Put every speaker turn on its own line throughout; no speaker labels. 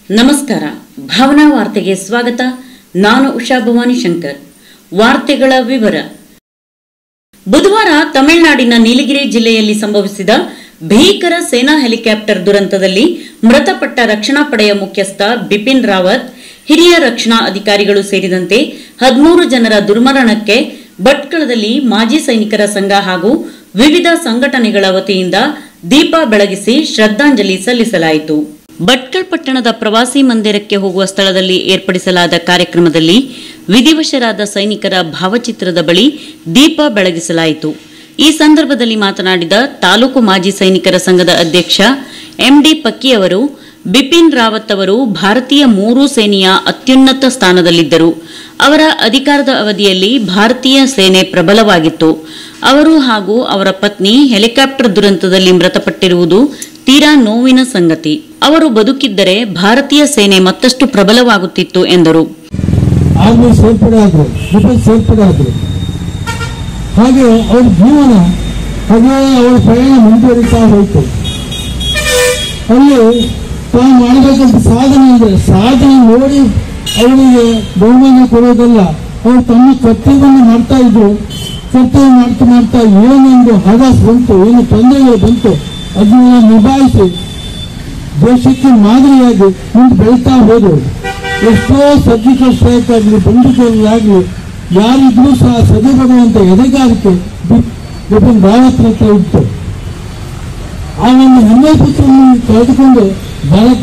ನಮಸ್ಕಾರ ಭಾವನಾ ವಾರ್ತೆಗೆ ಸ್ವಾಗತ ನಾನು ಉಷಾ ಭವಾನಿ ಶಂಕರ್ ವಾರ್ತೆಗಳ ವಿವರ ಬುಧವಾರ ತಮಿಳುನಾಡಿನ ನೀಲಗಿರಿ ಜಿಲ್ಲೆಯಲ್ಲಿ ಸಂಭವಿಸಿದ ಭೀಕರ ಸೇನಾ ಹೆಲಿಕಾಪ್ಟರ್ ದುರಂತದಲ್ಲಿ ಮೃತಪಟ್ಟ ರಕ್ಷಣಾ ಪಡೆಯ ಮುಖ್ಯಸ್ಥ ಬಿಪಿನ್ ರಾವತ್ ಹಿರಿಯ ರಕ್ಷಣಾ ಅಧಿಕಾರಿಗಳು ಸೇರಿದಂತೆ ಹದಿಮೂರು ಜನರ ದುರ್ಮರಣಕ್ಕೆ ಭಟ್ಕಳದಲ್ಲಿ ಮಾಜಿ ಸೈನಿಕರ ಸಂಘ ಹಾಗೂ ವಿವಿಧ ಸಂಘಟನೆಗಳ ವತಿಯಿಂದ ದೀಪ ಬೆಳಗಿಸಿ ಶ್ರದ್ಧಾಂಜಲಿ ಸಲ್ಲಿಸಲಾಯಿತು ಭಟ್ಕಳ ಪಟ್ಟಣದ ಪ್ರವಾಸಿ ಮಂದಿರಕ್ಕೆ ಹೋಗುವ ಸ್ಥಳದಲ್ಲಿ ಏರ್ಪಡಿಸಲಾದ ಕಾರ್ಯಕ್ರಮದಲ್ಲಿ ವಿಧಿವಶರಾದ ಸೈನಿಕರ ಭಾವಚಿತ್ರದ ಬಳಿ ದೀಪ ಬೆಳಗಿಸಲಾಯಿತು ಈ ಸಂದರ್ಭದಲ್ಲಿ ಮಾತನಾಡಿದ ತಾಲೂಕು ಮಾಜಿ ಸೈನಿಕರ ಸಂಘದ ಅಧ್ಯಕ್ಷ ಎಂಡಿ ಪಕ್ಕಿ ಅವರು ಬಿಪಿನ್ ರಾವತ್ ಅವರು ಭಾರತೀಯ ಮೂರೂ ಸೇನೆಯ ಅತ್ಯುನ್ನತ ಸ್ಥಾನದಲ್ಲಿದ್ದರು ಅವರ ಅಧಿಕಾರದ ಅವಧಿಯಲ್ಲಿ ಭಾರತೀಯ ಸೇನೆ ಪ್ರಬಲವಾಗಿತ್ತು ಅವರು ಹಾಗೂ ಅವರ ಪತ್ನಿ ಹೆಲಿಕಾಪ್ಟರ್ ದುರಂತದಲ್ಲಿ ಮೃತಪಟ್ಟಿರುವುದು ತೀರಾ ನೋವಿನ ಸಂಗತಿ ಅವರು ಬದುಕಿದ್ದರೆ ಭಾರತೀಯ ಸೇನೆ ಮತ್ತಷ್ಟು ಪ್ರಬಲವಾಗುತ್ತಿತ್ತು ಎಂದರು
ಆರ್ಮಿ ಸೇರ್ಪಡೆ ಆದ್ರು ಡಿಫೆನ್ಸ್ ಸೇರ್ಪಡೆ ಆದ್ರು ಹಾಗೆ ಅವ್ರ ಜೀವನ ಹಾಗೆ ಅವರ ಪ್ರಯಾಣ ಮುಂದುವರಿತಾ ಹೋಯ್ತು ಅಲ್ಲಿ ತಾವು ಮಾಡಬೇಕಂತ ಸಾಧನೆ ಇದೆ ಸಾಧನೆ ನೋಡಿ ಅವರಿಗೆ ಬಹುಮಾನ ಕೊಡೋದಲ್ಲ ಅವರು ತಮ್ಮ ಕರ್ತವ್ಯವನ್ನು ಮಾಡ್ತಾ ಇದ್ರು ಕರ್ತವ್ಯ ಮಾಡ್ತಾ ಮಾಡ್ತಾ ಏನೊಂದು ಹವಾಸ್ ಬಂತು ಏನು ತೊಂದರೆಗಳು ಬಂತು ಅದನ್ನೆಲ್ಲ ನಿಭಾಯಿಸಿ ದೇಶಕ್ಕೆ ಮಾದರಿಯಾಗಿ ಮುಂದೆ ಬೆಳೀತಾ ಹೋದ್ರು ಎಷ್ಟೋ ಸರ್ಜಿಕಲ್ ಸ್ಟ್ರೈಕ್ ಆಗಲಿ ಬಂದೂಕುಗಳಾಗಲಿ ಯಾರಿದ್ರೂ ಸಹ ಸದೆಬಡುವಂತ ಎದೆಗಾರಿಕೆ ಬಿಪಿನ್ ರಾವತ್ ಹತ್ರ ಇತ್ತು ಆ ಒಂದು ಹೆಮ್ಮೆ ಪುತ್ರವನ್ನು ಕಳೆದುಕೊಂಡು ಭಾರತ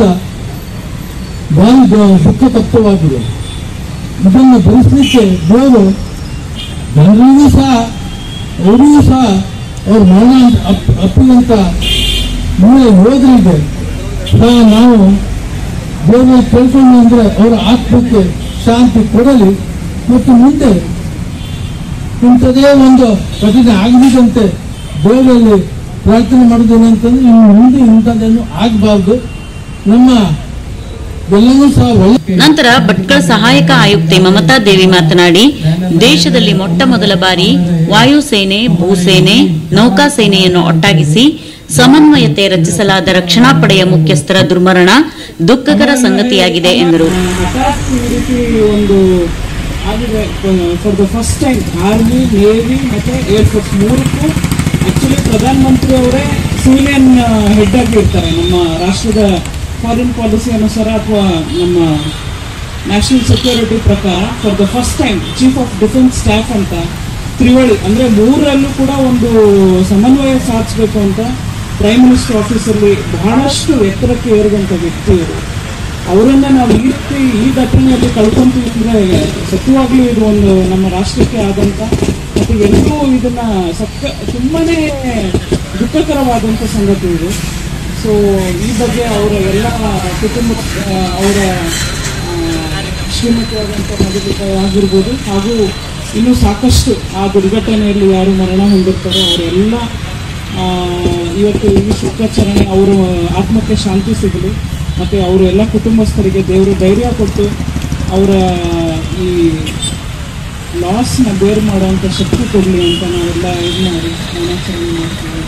ಭಾರಿ ದ- ದುಃಖ ತಪ್ತವಾಗಿದೆ ಇದನ್ನು ಭರಿಸಲಿಕ್ಕೆ ದೇವರು ಜನರಿಗೂ ಸಹ ಅವರಿಗೂ ಸಹ ಅವ್ರ ಮರಣ ಅಪ್ ಅಪ್ಪಿದಂತ ಮೂಲ ಯೋಧರಿಗೆ ಸಹ ನಾವು ದೇವರ ಕೇಳ್ಕೊಂಡು ಅಂದ್ರೆ ಅವರ ಆತ್ಮಕ್ಕೆ ಶಾಂತಿ ಕೊಡಲಿ ಮತ್ತು ಮುಂದೆ ಇಂಥದೇ ಒಂದು ಘಟನೆ ಆಗದಿದ್ದಂತೆ ದೇವರಲ್ಲಿ ಪ್ರಾರ್ಥನೆ ಮಾಡೋದೇನಂತಂದ್ರೆ ಇನ್ನು ಮುಂದೆ ಇಂಥದ್ದೇನು ಆಗಬಾರ್ದು ನಮ್ಮ ಎಲ್ಲವೂ ಸಹ ಒಳ್ಳೆ
ನಂತರ ಭಟ್ಕಳ ಸಹಾಯಕ ಆಯುಕ್ತೆ ಮಮತಾ ದೇವಿ ಮಾತನಾಡಿ ದೇಶದಲ್ಲಿ ಮೊಟ್ಟ ಮೊದಲ ಬಾರಿ ವಾಯುಸೇನೆ ಭೂಸೇನೆ ನೌಕಾಸೇನೆಯನ್ನು ಒಟ್ಟಾಗಿಸಿ ಸಮನ್ವಯತೆ ರಚಿಸಲಾದ ರಕ್ಷಣಾ ಪಡೆಯ ಮುಖ್ಯಸ್ಥರ ದುರ್ಮರಣ ದುಃಖಕರ ಸಂಗತಿಯಾಗಿದೆ ಎಂದರು
ಅಟ್ಯಾಕ್ ಈ ರೀತಿ ಒಂದು ಆಗಿದೆ for the first time army navy ಮತ್ತೆ ಏರ್ಫೋರ್ಸ್ ಮೂರಕ್ಕೂ ಆಕ್ಚುಲಿ ಪ್ರಧಾನ ಮಂತ್ರಿ ಅವರೇ ಸಿವಿಲಿಯನ್ ಹೆಡ್ ಆಗಿ ಇರ್ತಾರೆ ನಮ್ಮ ರಾಷ್ಟ್ರದ ಫಾರಿನ್ ಪಾಲಿಸಿ ಅನುಸಾರ ಅಥವಾ ನಮ್ಮ ನ್ಯಾಷನಲ್ ಸೆಕ್ಯೂರಿಟಿ ಪ್ರಕಾರ for the first time chief of defence staff ಅಂತ ತ್ರಿವಳಿ ಅಂದ್ರೆ ಮೂರಲ್ಲೂ ಕೂಡ ಒಂದು ಸಮನ್ವಯ ಸಾಧಿಸಬೇಕು ಅಂತ ಪ್ರೈಮ್ ಮಿನಿಸ್ಟರ್ ಆಫೀಸಲ್ಲಿ ಬಹಳಷ್ಟು ಎತ್ತರಕ್ಕೆ ಏರಿದಂಥ ವ್ಯಕ್ತಿ ಇವರು ಅವರನ್ನ ನಾವು ಈ ರೀತಿ ಈ ಘಟನೆಯಲ್ಲಿ ಕಳ್ಕೊಂತೀವಿ ಅಂದ್ರೆ ಸತ್ಯವಾಗ್ಲೂ ಇದು ಒಂದು ನಮ್ಮ ರಾಷ್ಟ್ರಕ್ಕೆ ಆದಂತ ಮತ್ತು ಎಲ್ಲರೂ ಇದನ್ನ ಸಕ್ಕ ತುಂಬಾನೇ ದುಃಖಕರವಾದಂಥ ಸಂಗತಿ ಇದು ಸೊ ಈ ಬಗ್ಗೆ ಅವರ ಎಲ್ಲ ಕುಟುಂಬ ಆ, ಅವರ ಆ, ಶ್ರೀಮತಿಯಾದಂಥ ಮದುವೆ ಆಗಿರ್ಬೋದು ಹಾಗೂ ಇನ್ನೂ ಸಾಕಷ್ಟು ಆ ದುರ್ಘಟನೆಯಲ್ಲಿ ಯಾರು ಮರಣ ಹೊಂದಿರ್ತಾರೋ ಅವರೆಲ್ಲ ಆ, ಇವತ್ತು ಈ ಶುಕ್ರಾಚರಣೆ ಅವರ ಆತ್ಮಕ್ಕೆ ಶಾಂತಿ ಸಿಗಲಿ ಮತ್ತು ಅವರ ಎಲ್ಲ ಕುಟುಂಬಸ್ಥರಿಗೆ ದೇವರು ಧೈರ್ಯ ಕೊಟ್ಟು ಅವರ ಈ ಲಾಸ್ನ ಬೇರ್ ಮಾಡುವಂಥ ಶಕ್ತಿ ಕೊಡಲಿ ಅಂತ ನಾವೆಲ್ಲ ಇದು ಮಾಡಿ ಮೌನಾಚರಣೆ ಮಾಡ್ತೀವಿ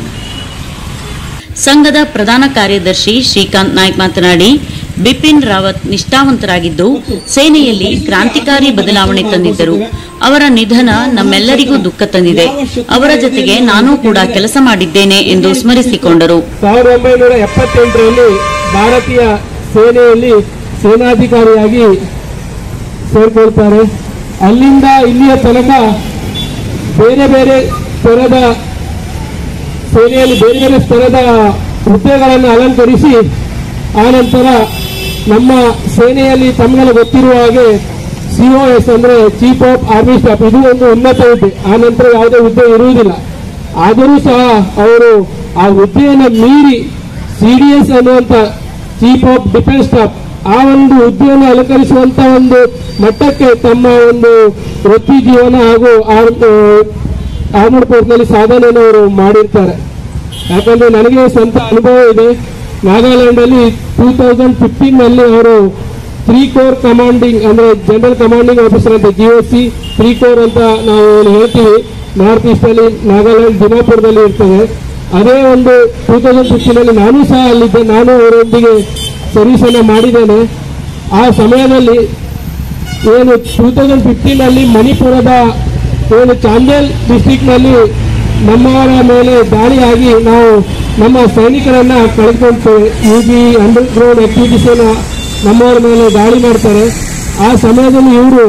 ಸಂಘದ ಪ್ರಧಾನ ಕಾರ್ಯದರ್ಶಿ ಶ್ರೀಕಾಂತ್ ನಾಯ್ಕ್ ಮಾತನಾಡಿ ಬಿಪಿನ್ ರಾವತ್ ನಿಷ್ಠಾವಂತರಾಗಿದ್ದು ಸೇನೆಯಲ್ಲಿ ಕ್ರಾಂತಿಕಾರಿ ಬದಲಾವಣೆ ತಂದಿದ್ದರು ಅವರ ನಿಧನ ನಮ್ಮೆಲ್ಲರಿಗೂ ದುಃಖ ತಂದಿದೆ ಅವರ ಜೊತೆಗೆ ನಾನು ಕೂಡ ಕೆಲಸ ಮಾಡಿದ್ದೇನೆ ಎಂದು ಸ್ಮರಿಸಿಕೊಂಡರು
ಸಾವಿರದ ಒಂಬೈನೂರ ಎಪ್ಪತ್ತೆಂಟರಲ್ಲಿ ಭಾರತೀಯ ಸೇನೆಯಲ್ಲಿ ಸೇನಾಧಿಕಾರಿಯಾಗಿ ಸೇರ್ಕೊಳ್ತಾರೆ ಅಲ್ಲಿಂದ ಇಲ್ಲಿಯ ತನಕ ಬೇರೆ ಬೇರೆ ಸ್ತರದ ಸೇನೆಯಲ್ಲಿ ಬೇರೆ ಬೇರೆ ಸ್ತರದ ಹುದ್ದೆಗಳನ್ನು ಅಲಂಕರಿಸಿ ಆನಂತರ ನಮ್ಮ ಸೇನೆಯಲ್ಲಿ ತಮಗೆಲ್ಲ ಗೊತ್ತಿರುವ ಹಾಗೆ ಸಿಒಎಸ್ ಅಂದ್ರೆ ಚೀಫ್ ಆಫ್ ಆರ್ಮಿ ಸ್ಟಾಫ್ ಇದು ಒಂದು ಉನ್ನತ ಹುದ್ದೆ ಆ ನಂತರ ಯಾವುದೇ ಹುದ್ದೆ ಇರುವುದಿಲ್ಲ ಆದರೂ ಸಹ ಅವರು ಆ ಹುದ್ದೆಯನ್ನು ಮೀರಿ ಸಿ ಡಿ ಎಸ್ ಅನ್ನುವಂಥ ಚೀಫ್ ಆಫ್ ಡಿಫೆನ್ಸ್ ಸ್ಟಾಫ್ ಆ ಒಂದು ಹುದ್ದೆಯನ್ನು ಅಲಂಕರಿಸುವಂತ ಒಂದು ಮಟ್ಟಕ್ಕೆ ತಮ್ಮ ಒಂದು ವೃತ್ತಿ ಜೀವನ ಹಾಗೂ ಆರ್ಮಡ್ ಫೋರ್ಸ್ನಲ್ಲಿ ಸಾಧನೆಯನ್ನು ಅವರು ಮಾಡಿರ್ತಾರೆ ಯಾಕಂದ್ರೆ ನನಗೆ ಸ್ವಂತ ಅನುಭವ ಇದೆ ನಾಗಾಲ್ಯಾಂಡ್ ಅಲ್ಲಿ ಟೂ ತೌಸಂಡ್ ಫಿಫ್ಟೀನ್ ನಲ್ಲಿ ಅವರು ತ್ರೀ ಕೋರ್ ಕಮಾಂಡಿಂಗ್ ಅಂದ್ರೆ ಜನರಲ್ ಕಮಾಂಡಿಂಗ್ ಆಫೀಸರ್ ಅಂತ G S C three corps ಅಂತ ನಾವು ಏನು ಹೇಳ್ತೀವಿ ನಾರ್ತ್ ಈಸ್ಟ್ ಅಲ್ಲಿ ನಾಗಾಲ್ಯಾಂಡ್ ದಿಮಾಪುರದಲ್ಲಿ ಇರ್ತದೆ ಅದೇ ಒಂದು ಟೂ ತೌಸಂಡ್ ಫಿಫ್ಟೀನ್ ಅಲ್ಲಿ ನಾನು ಸಹ ಅಲ್ಲಿದ್ದೆ ನಾನು ಅವರೊಂದಿಗೆ ಸರ್ವಿಸ್ ಅನ್ನ ಮಾಡಿದ್ದೇನೆ ಆ ಸಮಯದಲ್ಲಿ ಏನು ಟೂ ತೌಸಂಡ್ ಫಿಫ್ಟೀನಲ್ಲಿ ಮಣಿಪುರದ ಏನು ಚಾಂದೇಲ್ ಡಿಸ್ಟಿಕ್ನಲ್ಲಿ ನಮ್ಮವರ ಮೇಲೆ ದಾಳಿಯಾಗಿ ನಾವು ನಮ್ಮ ಸೈನಿಕರನ್ನ ಕಳೆದುಕೊಳ್ತೇವೆ U B underground activities ನಮ್ಮವರ ಮೇಲೆ ದಾಳಿ ಮಾಡ್ತಾರೆ ಆ ಸಮಯದಲ್ಲಿ ಇವರು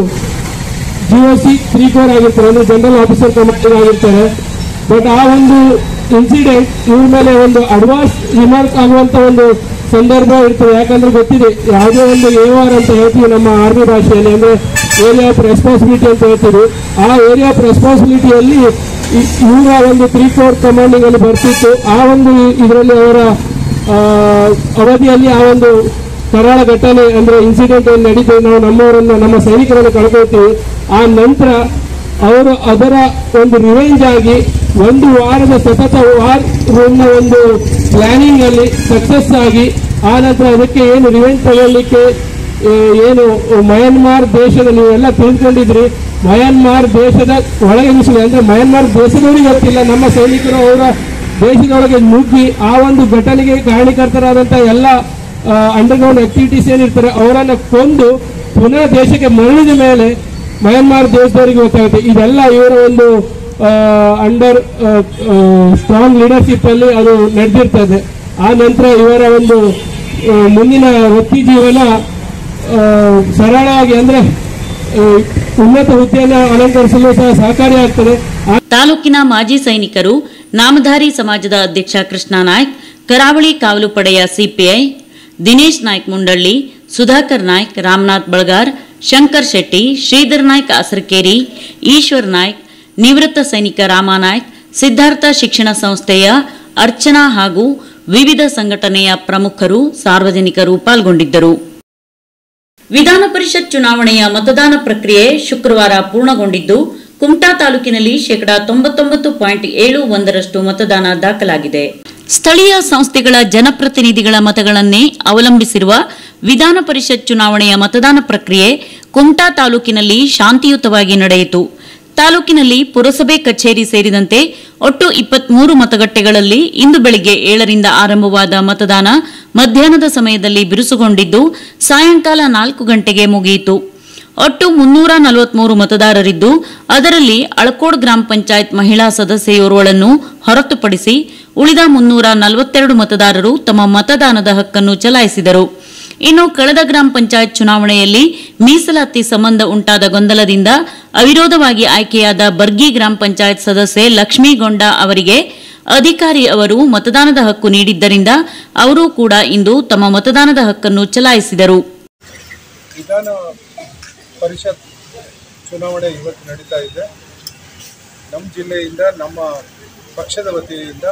G O C three four ಆಗಿರ್ತಾರೆ ಅಂದ್ರೆ ಜನರಲ್ ಆಫೀಸರ್ ಕಮಾಂಡರ್ ಆಗಿರ್ತಾರೆ ಬಟ್ ಆ ಒಂದು ಇನ್ಸಿಡೆಂಟ್ ಇವ್ರ ಮೇಲೆ ಒಂದು ಅಡ್ವಾನ್ಸ್ ರಿಮಾರ್ಕ್ ಆಗುವಂತ ಒಂದು ಸಂದರ್ಭ ಇರ್ತದೆ ಯಾಕಂದ್ರೆ ಗೊತ್ತಿದೆ ಯಾವುದೇ ಒಂದು ಎ ಆರ್ ಅಂತ ಹೇಳ್ತೀವಿ ನಮ್ಮ ಆರ್ಮಿ ಭಾಷೆಯಲ್ಲಿ ಅಂದ್ರೆ ಏರಿಯಾ ಆಫ್ ರೆಸ್ಪಾನ್ಸಿಬಿಲಿಟಿ ಅಂತ ಹೇಳ್ತೀವಿ ಆ ಏರಿಯಾ ಆಫ್ ರೆಸ್ಪಾನ್ಸಿಬಿಲಿಟಿಯಲ್ಲಿ ಇವರ ಒಂದು ತ್ರೀ ಫೋರ್ ಕಮಾಂಡಿಂಗ್ ಅಲ್ಲಿ ಬರ್ತಿತ್ತು ಆ ಒಂದು ಇದರಲ್ಲಿ ಅವರ ಆ, ಅವಧಿಯಲ್ಲಿ ಆ ಒಂದು ಕರಾಳ ಘಟನೆ ಅಂದ್ರೆ ಇನ್ಸಿಡೆಂಟ್ ಏನು ನಡೀತದೆ ನಾವು ನಮ್ಮವರನ್ನ ನಮ್ಮ ಸೈನಿಕರನ್ನು ಕಳ್ಕೊಳ್ತೀವಿ ಆ ನಂತರ ಅವರು ಅದರ ಒಂದು ರಿವೆಂಜ್ ಆಗಿ ಒಂದು ವಾರದ ಸತತ ವಾರ್ ರೂಮ್ನ ಒಂದು ಪ್ಲಾನಿಂಗ್ ಅಲ್ಲಿ ಸಕ್ಸಸ್ ಆಗಿ ಆ ನಂತರ ಅದಕ್ಕೆ ಏನು ರಿವೆಂಜ್ ತಗೊಳ್ಳಿಕ್ಕೆ ಏ, ಏನು ಮಯನ್ಮಾರ್ ದೇಶದ ನೀವೆಲ್ಲ ತಿಳ್ಕೊಂಡಿದ್ರಿ ಮಯನ್ಮಾರ್ ದೇಶದ ಒಳಗೆ ನುಸುಳಿ ಅಂದ್ರೆ ಮಯನ್ಮಾರ್ ದೇಶದವರಿಗೆ ಗೊತ್ತಿಲ್ಲ ನಮ್ಮ ಸೈನಿಕರು ಅವರ ದೇಶದೊಳಗೆ ನುಗ್ಗಿ ಆ ಒಂದು ಘಟನೆಗೆ ಕಾರಣಕರ್ತರಾದಂಥ ಎಲ್ಲ ಅಂಡರ್ಗ್ರೌಂಡ್ ಆಕ್ಟಿವಿಟೀಸ್ ಏನಿರ್ತಾರೆ ಅವರನ್ನ ಕೊಂದು ಪುನಃ ದೇಶಕ್ಕೆ ಮರಳಿದ ಮೇಲೆ ಮಯನ್ಮಾರ್ ದೇಶದವರಿಗೆ ಗೊತ್ತಾಗುತ್ತೆ ಇದೆಲ್ಲ ಇವರ ಒಂದು ಅಂಡರ್ ಸ್ಟ್ರಾಂಗ್ ಲೀಡರ್ಶಿಪ್ ಅಲ್ಲಿ ಅದು ನಡೆದಿರ್ತದೆ ಆ ನಂತರ ಇವರ ಒಂದು ಆ, ಮುಂದಿನ ವೃತ್ತಿ ಜೀವನ ಆ, ಸರಳವಾಗಿ ಅಂದ್ರೆ ಆ, ಉನ್ನತ ಹುದ್ದೆಯನ್ನು ಅಲಂಕರಿಸಲು ಸಹ ಸಹಕಾರಿಯಾಗ್ತದೆ ಆ
ತಾಲೂಕಿನ ಮಾಜಿ ಸೈನಿಕರು ನಾಮಧಾರಿ ಸಮಾಜದ ಅಧ್ಯಕ್ಷ ಕೃಷ್ಣ ನಾಯ್ಕ್ ಕರಾವಳಿ ಕಾವಲು ಪಡೆಯ ಸಿಪಿಐ ದಿನೇಶ್ ನಾಯ್ಕ್ ಮುಂಡಳ್ಳಿ ಸುಧಾಕರ್ ನಾಯ್ಕ್ ರಾಮನಾಥ್ ಬಳಗಾರ್ ಶಂಕರ್ ಶೆಟ್ಟಿ ಶ್ರೀಧರ್ ನಾಯ್ಕ್ ಆಸರಕೇರಿ ಈಶ್ವರ್ ನಾಯ್ಕ್ ನಿವೃತ್ತ ಸೈನಿಕ ರಾಮ ನಾಯ್ಕ್ ಸಿದ್ಧಾರ್ಥ ಶಿಕ್ಷಣ ಸಂಸ್ಥೆಯ ಅರ್ಚನಾ ಹಾಗೂ ವಿವಿಧ ಸಂಘಟನೆಯ ಪ್ರಮುಖರು ಸಾರ್ವಜನಿಕರು ಪಾಲ್ಗೊಂಡಿದ್ದರು ವಿಧಾನ ಪರಿಷತ್ ಚುನಾವಣೆಯ ಮತದಾನ ಪ್ರಕ್ರಿಯೆ ಶುಕ್ರವಾರ ಪೂರ್ಣಗೊಂಡಿದ್ದು ಕುಮಟಾ ತಾಲೂಕಿನಲ್ಲಿ ಶೇಕಡಾ ತೊಂಬತ್ತೊಂಬತ್ತು ಪಾಯಿಂಟ್ ಏಳು ಒಂದರಷ್ಟು ಮತದಾನ ದಾಖಲಾಗಿದೆ ಸ್ಥಳೀಯ ಸಂಸ್ಥೆಗಳ ಜನಪ್ರತಿನಿಧಿಗಳ ಮತಗಳನ್ನೇ ಅವಲಂಬಿಸಿರುವ ವಿಧಾನ ಪರಿಷತ್ ಚುನಾವಣೆಯ ಮತದಾನ ಪ್ರಕ್ರಿಯೆ ಕುಮಟಾ ತಾಲೂಕಿನಲ್ಲಿ ಶಾಂತಿಯುತವಾಗಿ ನಡೆಯಿತು ತಾಲೂಕಿನಲ್ಲಿ ಪುರಸಭೆ ಕಚೇರಿ ಸೇರಿದಂತೆ ಒಟ್ಟು ಇಪ್ಪತ್ಮೂರು ಮತಗಟ್ಟೆಗಳಲ್ಲಿ ಇಂದು ಬೆಳಿಗ್ಗೆ ಏಳರಿಂದ ಆರಂಭವಾದ ಮತದಾನ ಮಧ್ಯಾಹ್ನದ ಸಮಯದಲ್ಲಿ ಬಿರುಸುಗೊಂಡಿದ್ದು ಸಾಯಂಕಾಲ ನಾಲ್ಕು ಗಂಟೆಗೆ ಮುಗಿಯಿತು ಒಟ್ಟು ಮುನ್ನೂರ ನಲವತ್ಮೂರು ಮತದಾರರಿದ್ದು ಅದರಲ್ಲಿ ಅಳಕೋಡ್ ಗ್ರಾಮ ಪಂಚಾಯತ್ ಮಹಿಳಾ ಸದಸ್ಯೆಯೋರ್ವಳನ್ನು ಹೊರತುಪಡಿಸಿ ಉಳಿದ ಮುನ್ನೂರ ನಲವತ್ತೆರಡು ಮತದಾರರು ತಮ್ಮ ಮತದಾನದ ಹಕ್ಕನ್ನು ಚಲಾಯಿಸಿದರು ಇನ್ನು ಕಳೆದ ಗ್ರಾಮ ಪಂಚಾಯತ್ ಚುನಾವಣೆಯಲ್ಲಿ ಮೀಸಲಾತಿ ಸಂಬಂಧ ಉಂಟಾದ ಗೊಂದಲದಿಂದ ಅವಿರೋಧವಾಗಿ ಆಯ್ಕೆಯಾದ ಬರ್ಗಿ ಗ್ರಾಮ ಪಂಚಾಯತ್ ಸದಸ್ಯೆ ಲಕ್ಷ್ಮೀಗೊಂಡ ಅವರಿಗೆ ಅಧಿಕಾರಿ ಅವರು ಮತದಾನದ ಹಕ್ಕು ನೀಡಿದ್ದರಿಂದ ಅವರೂ ಕೂಡ ಇಂದು ತಮ್ಮ ಮತದಾನದ ಹಕ್ಕನ್ನು ಚಲಾಯಿಸಿದರು
ವಿಧಾನ ಪರಿಷತ್ ಚುನಾವಣೆ ಇವತ್ತು ನಡೀತಾ ಇದೆ ನಮ್ಮ ಜಿಲ್ಲೆಯಿಂದ ನಮ್ಮ ಪಕ್ಷದ ವತಿಯಿಂದ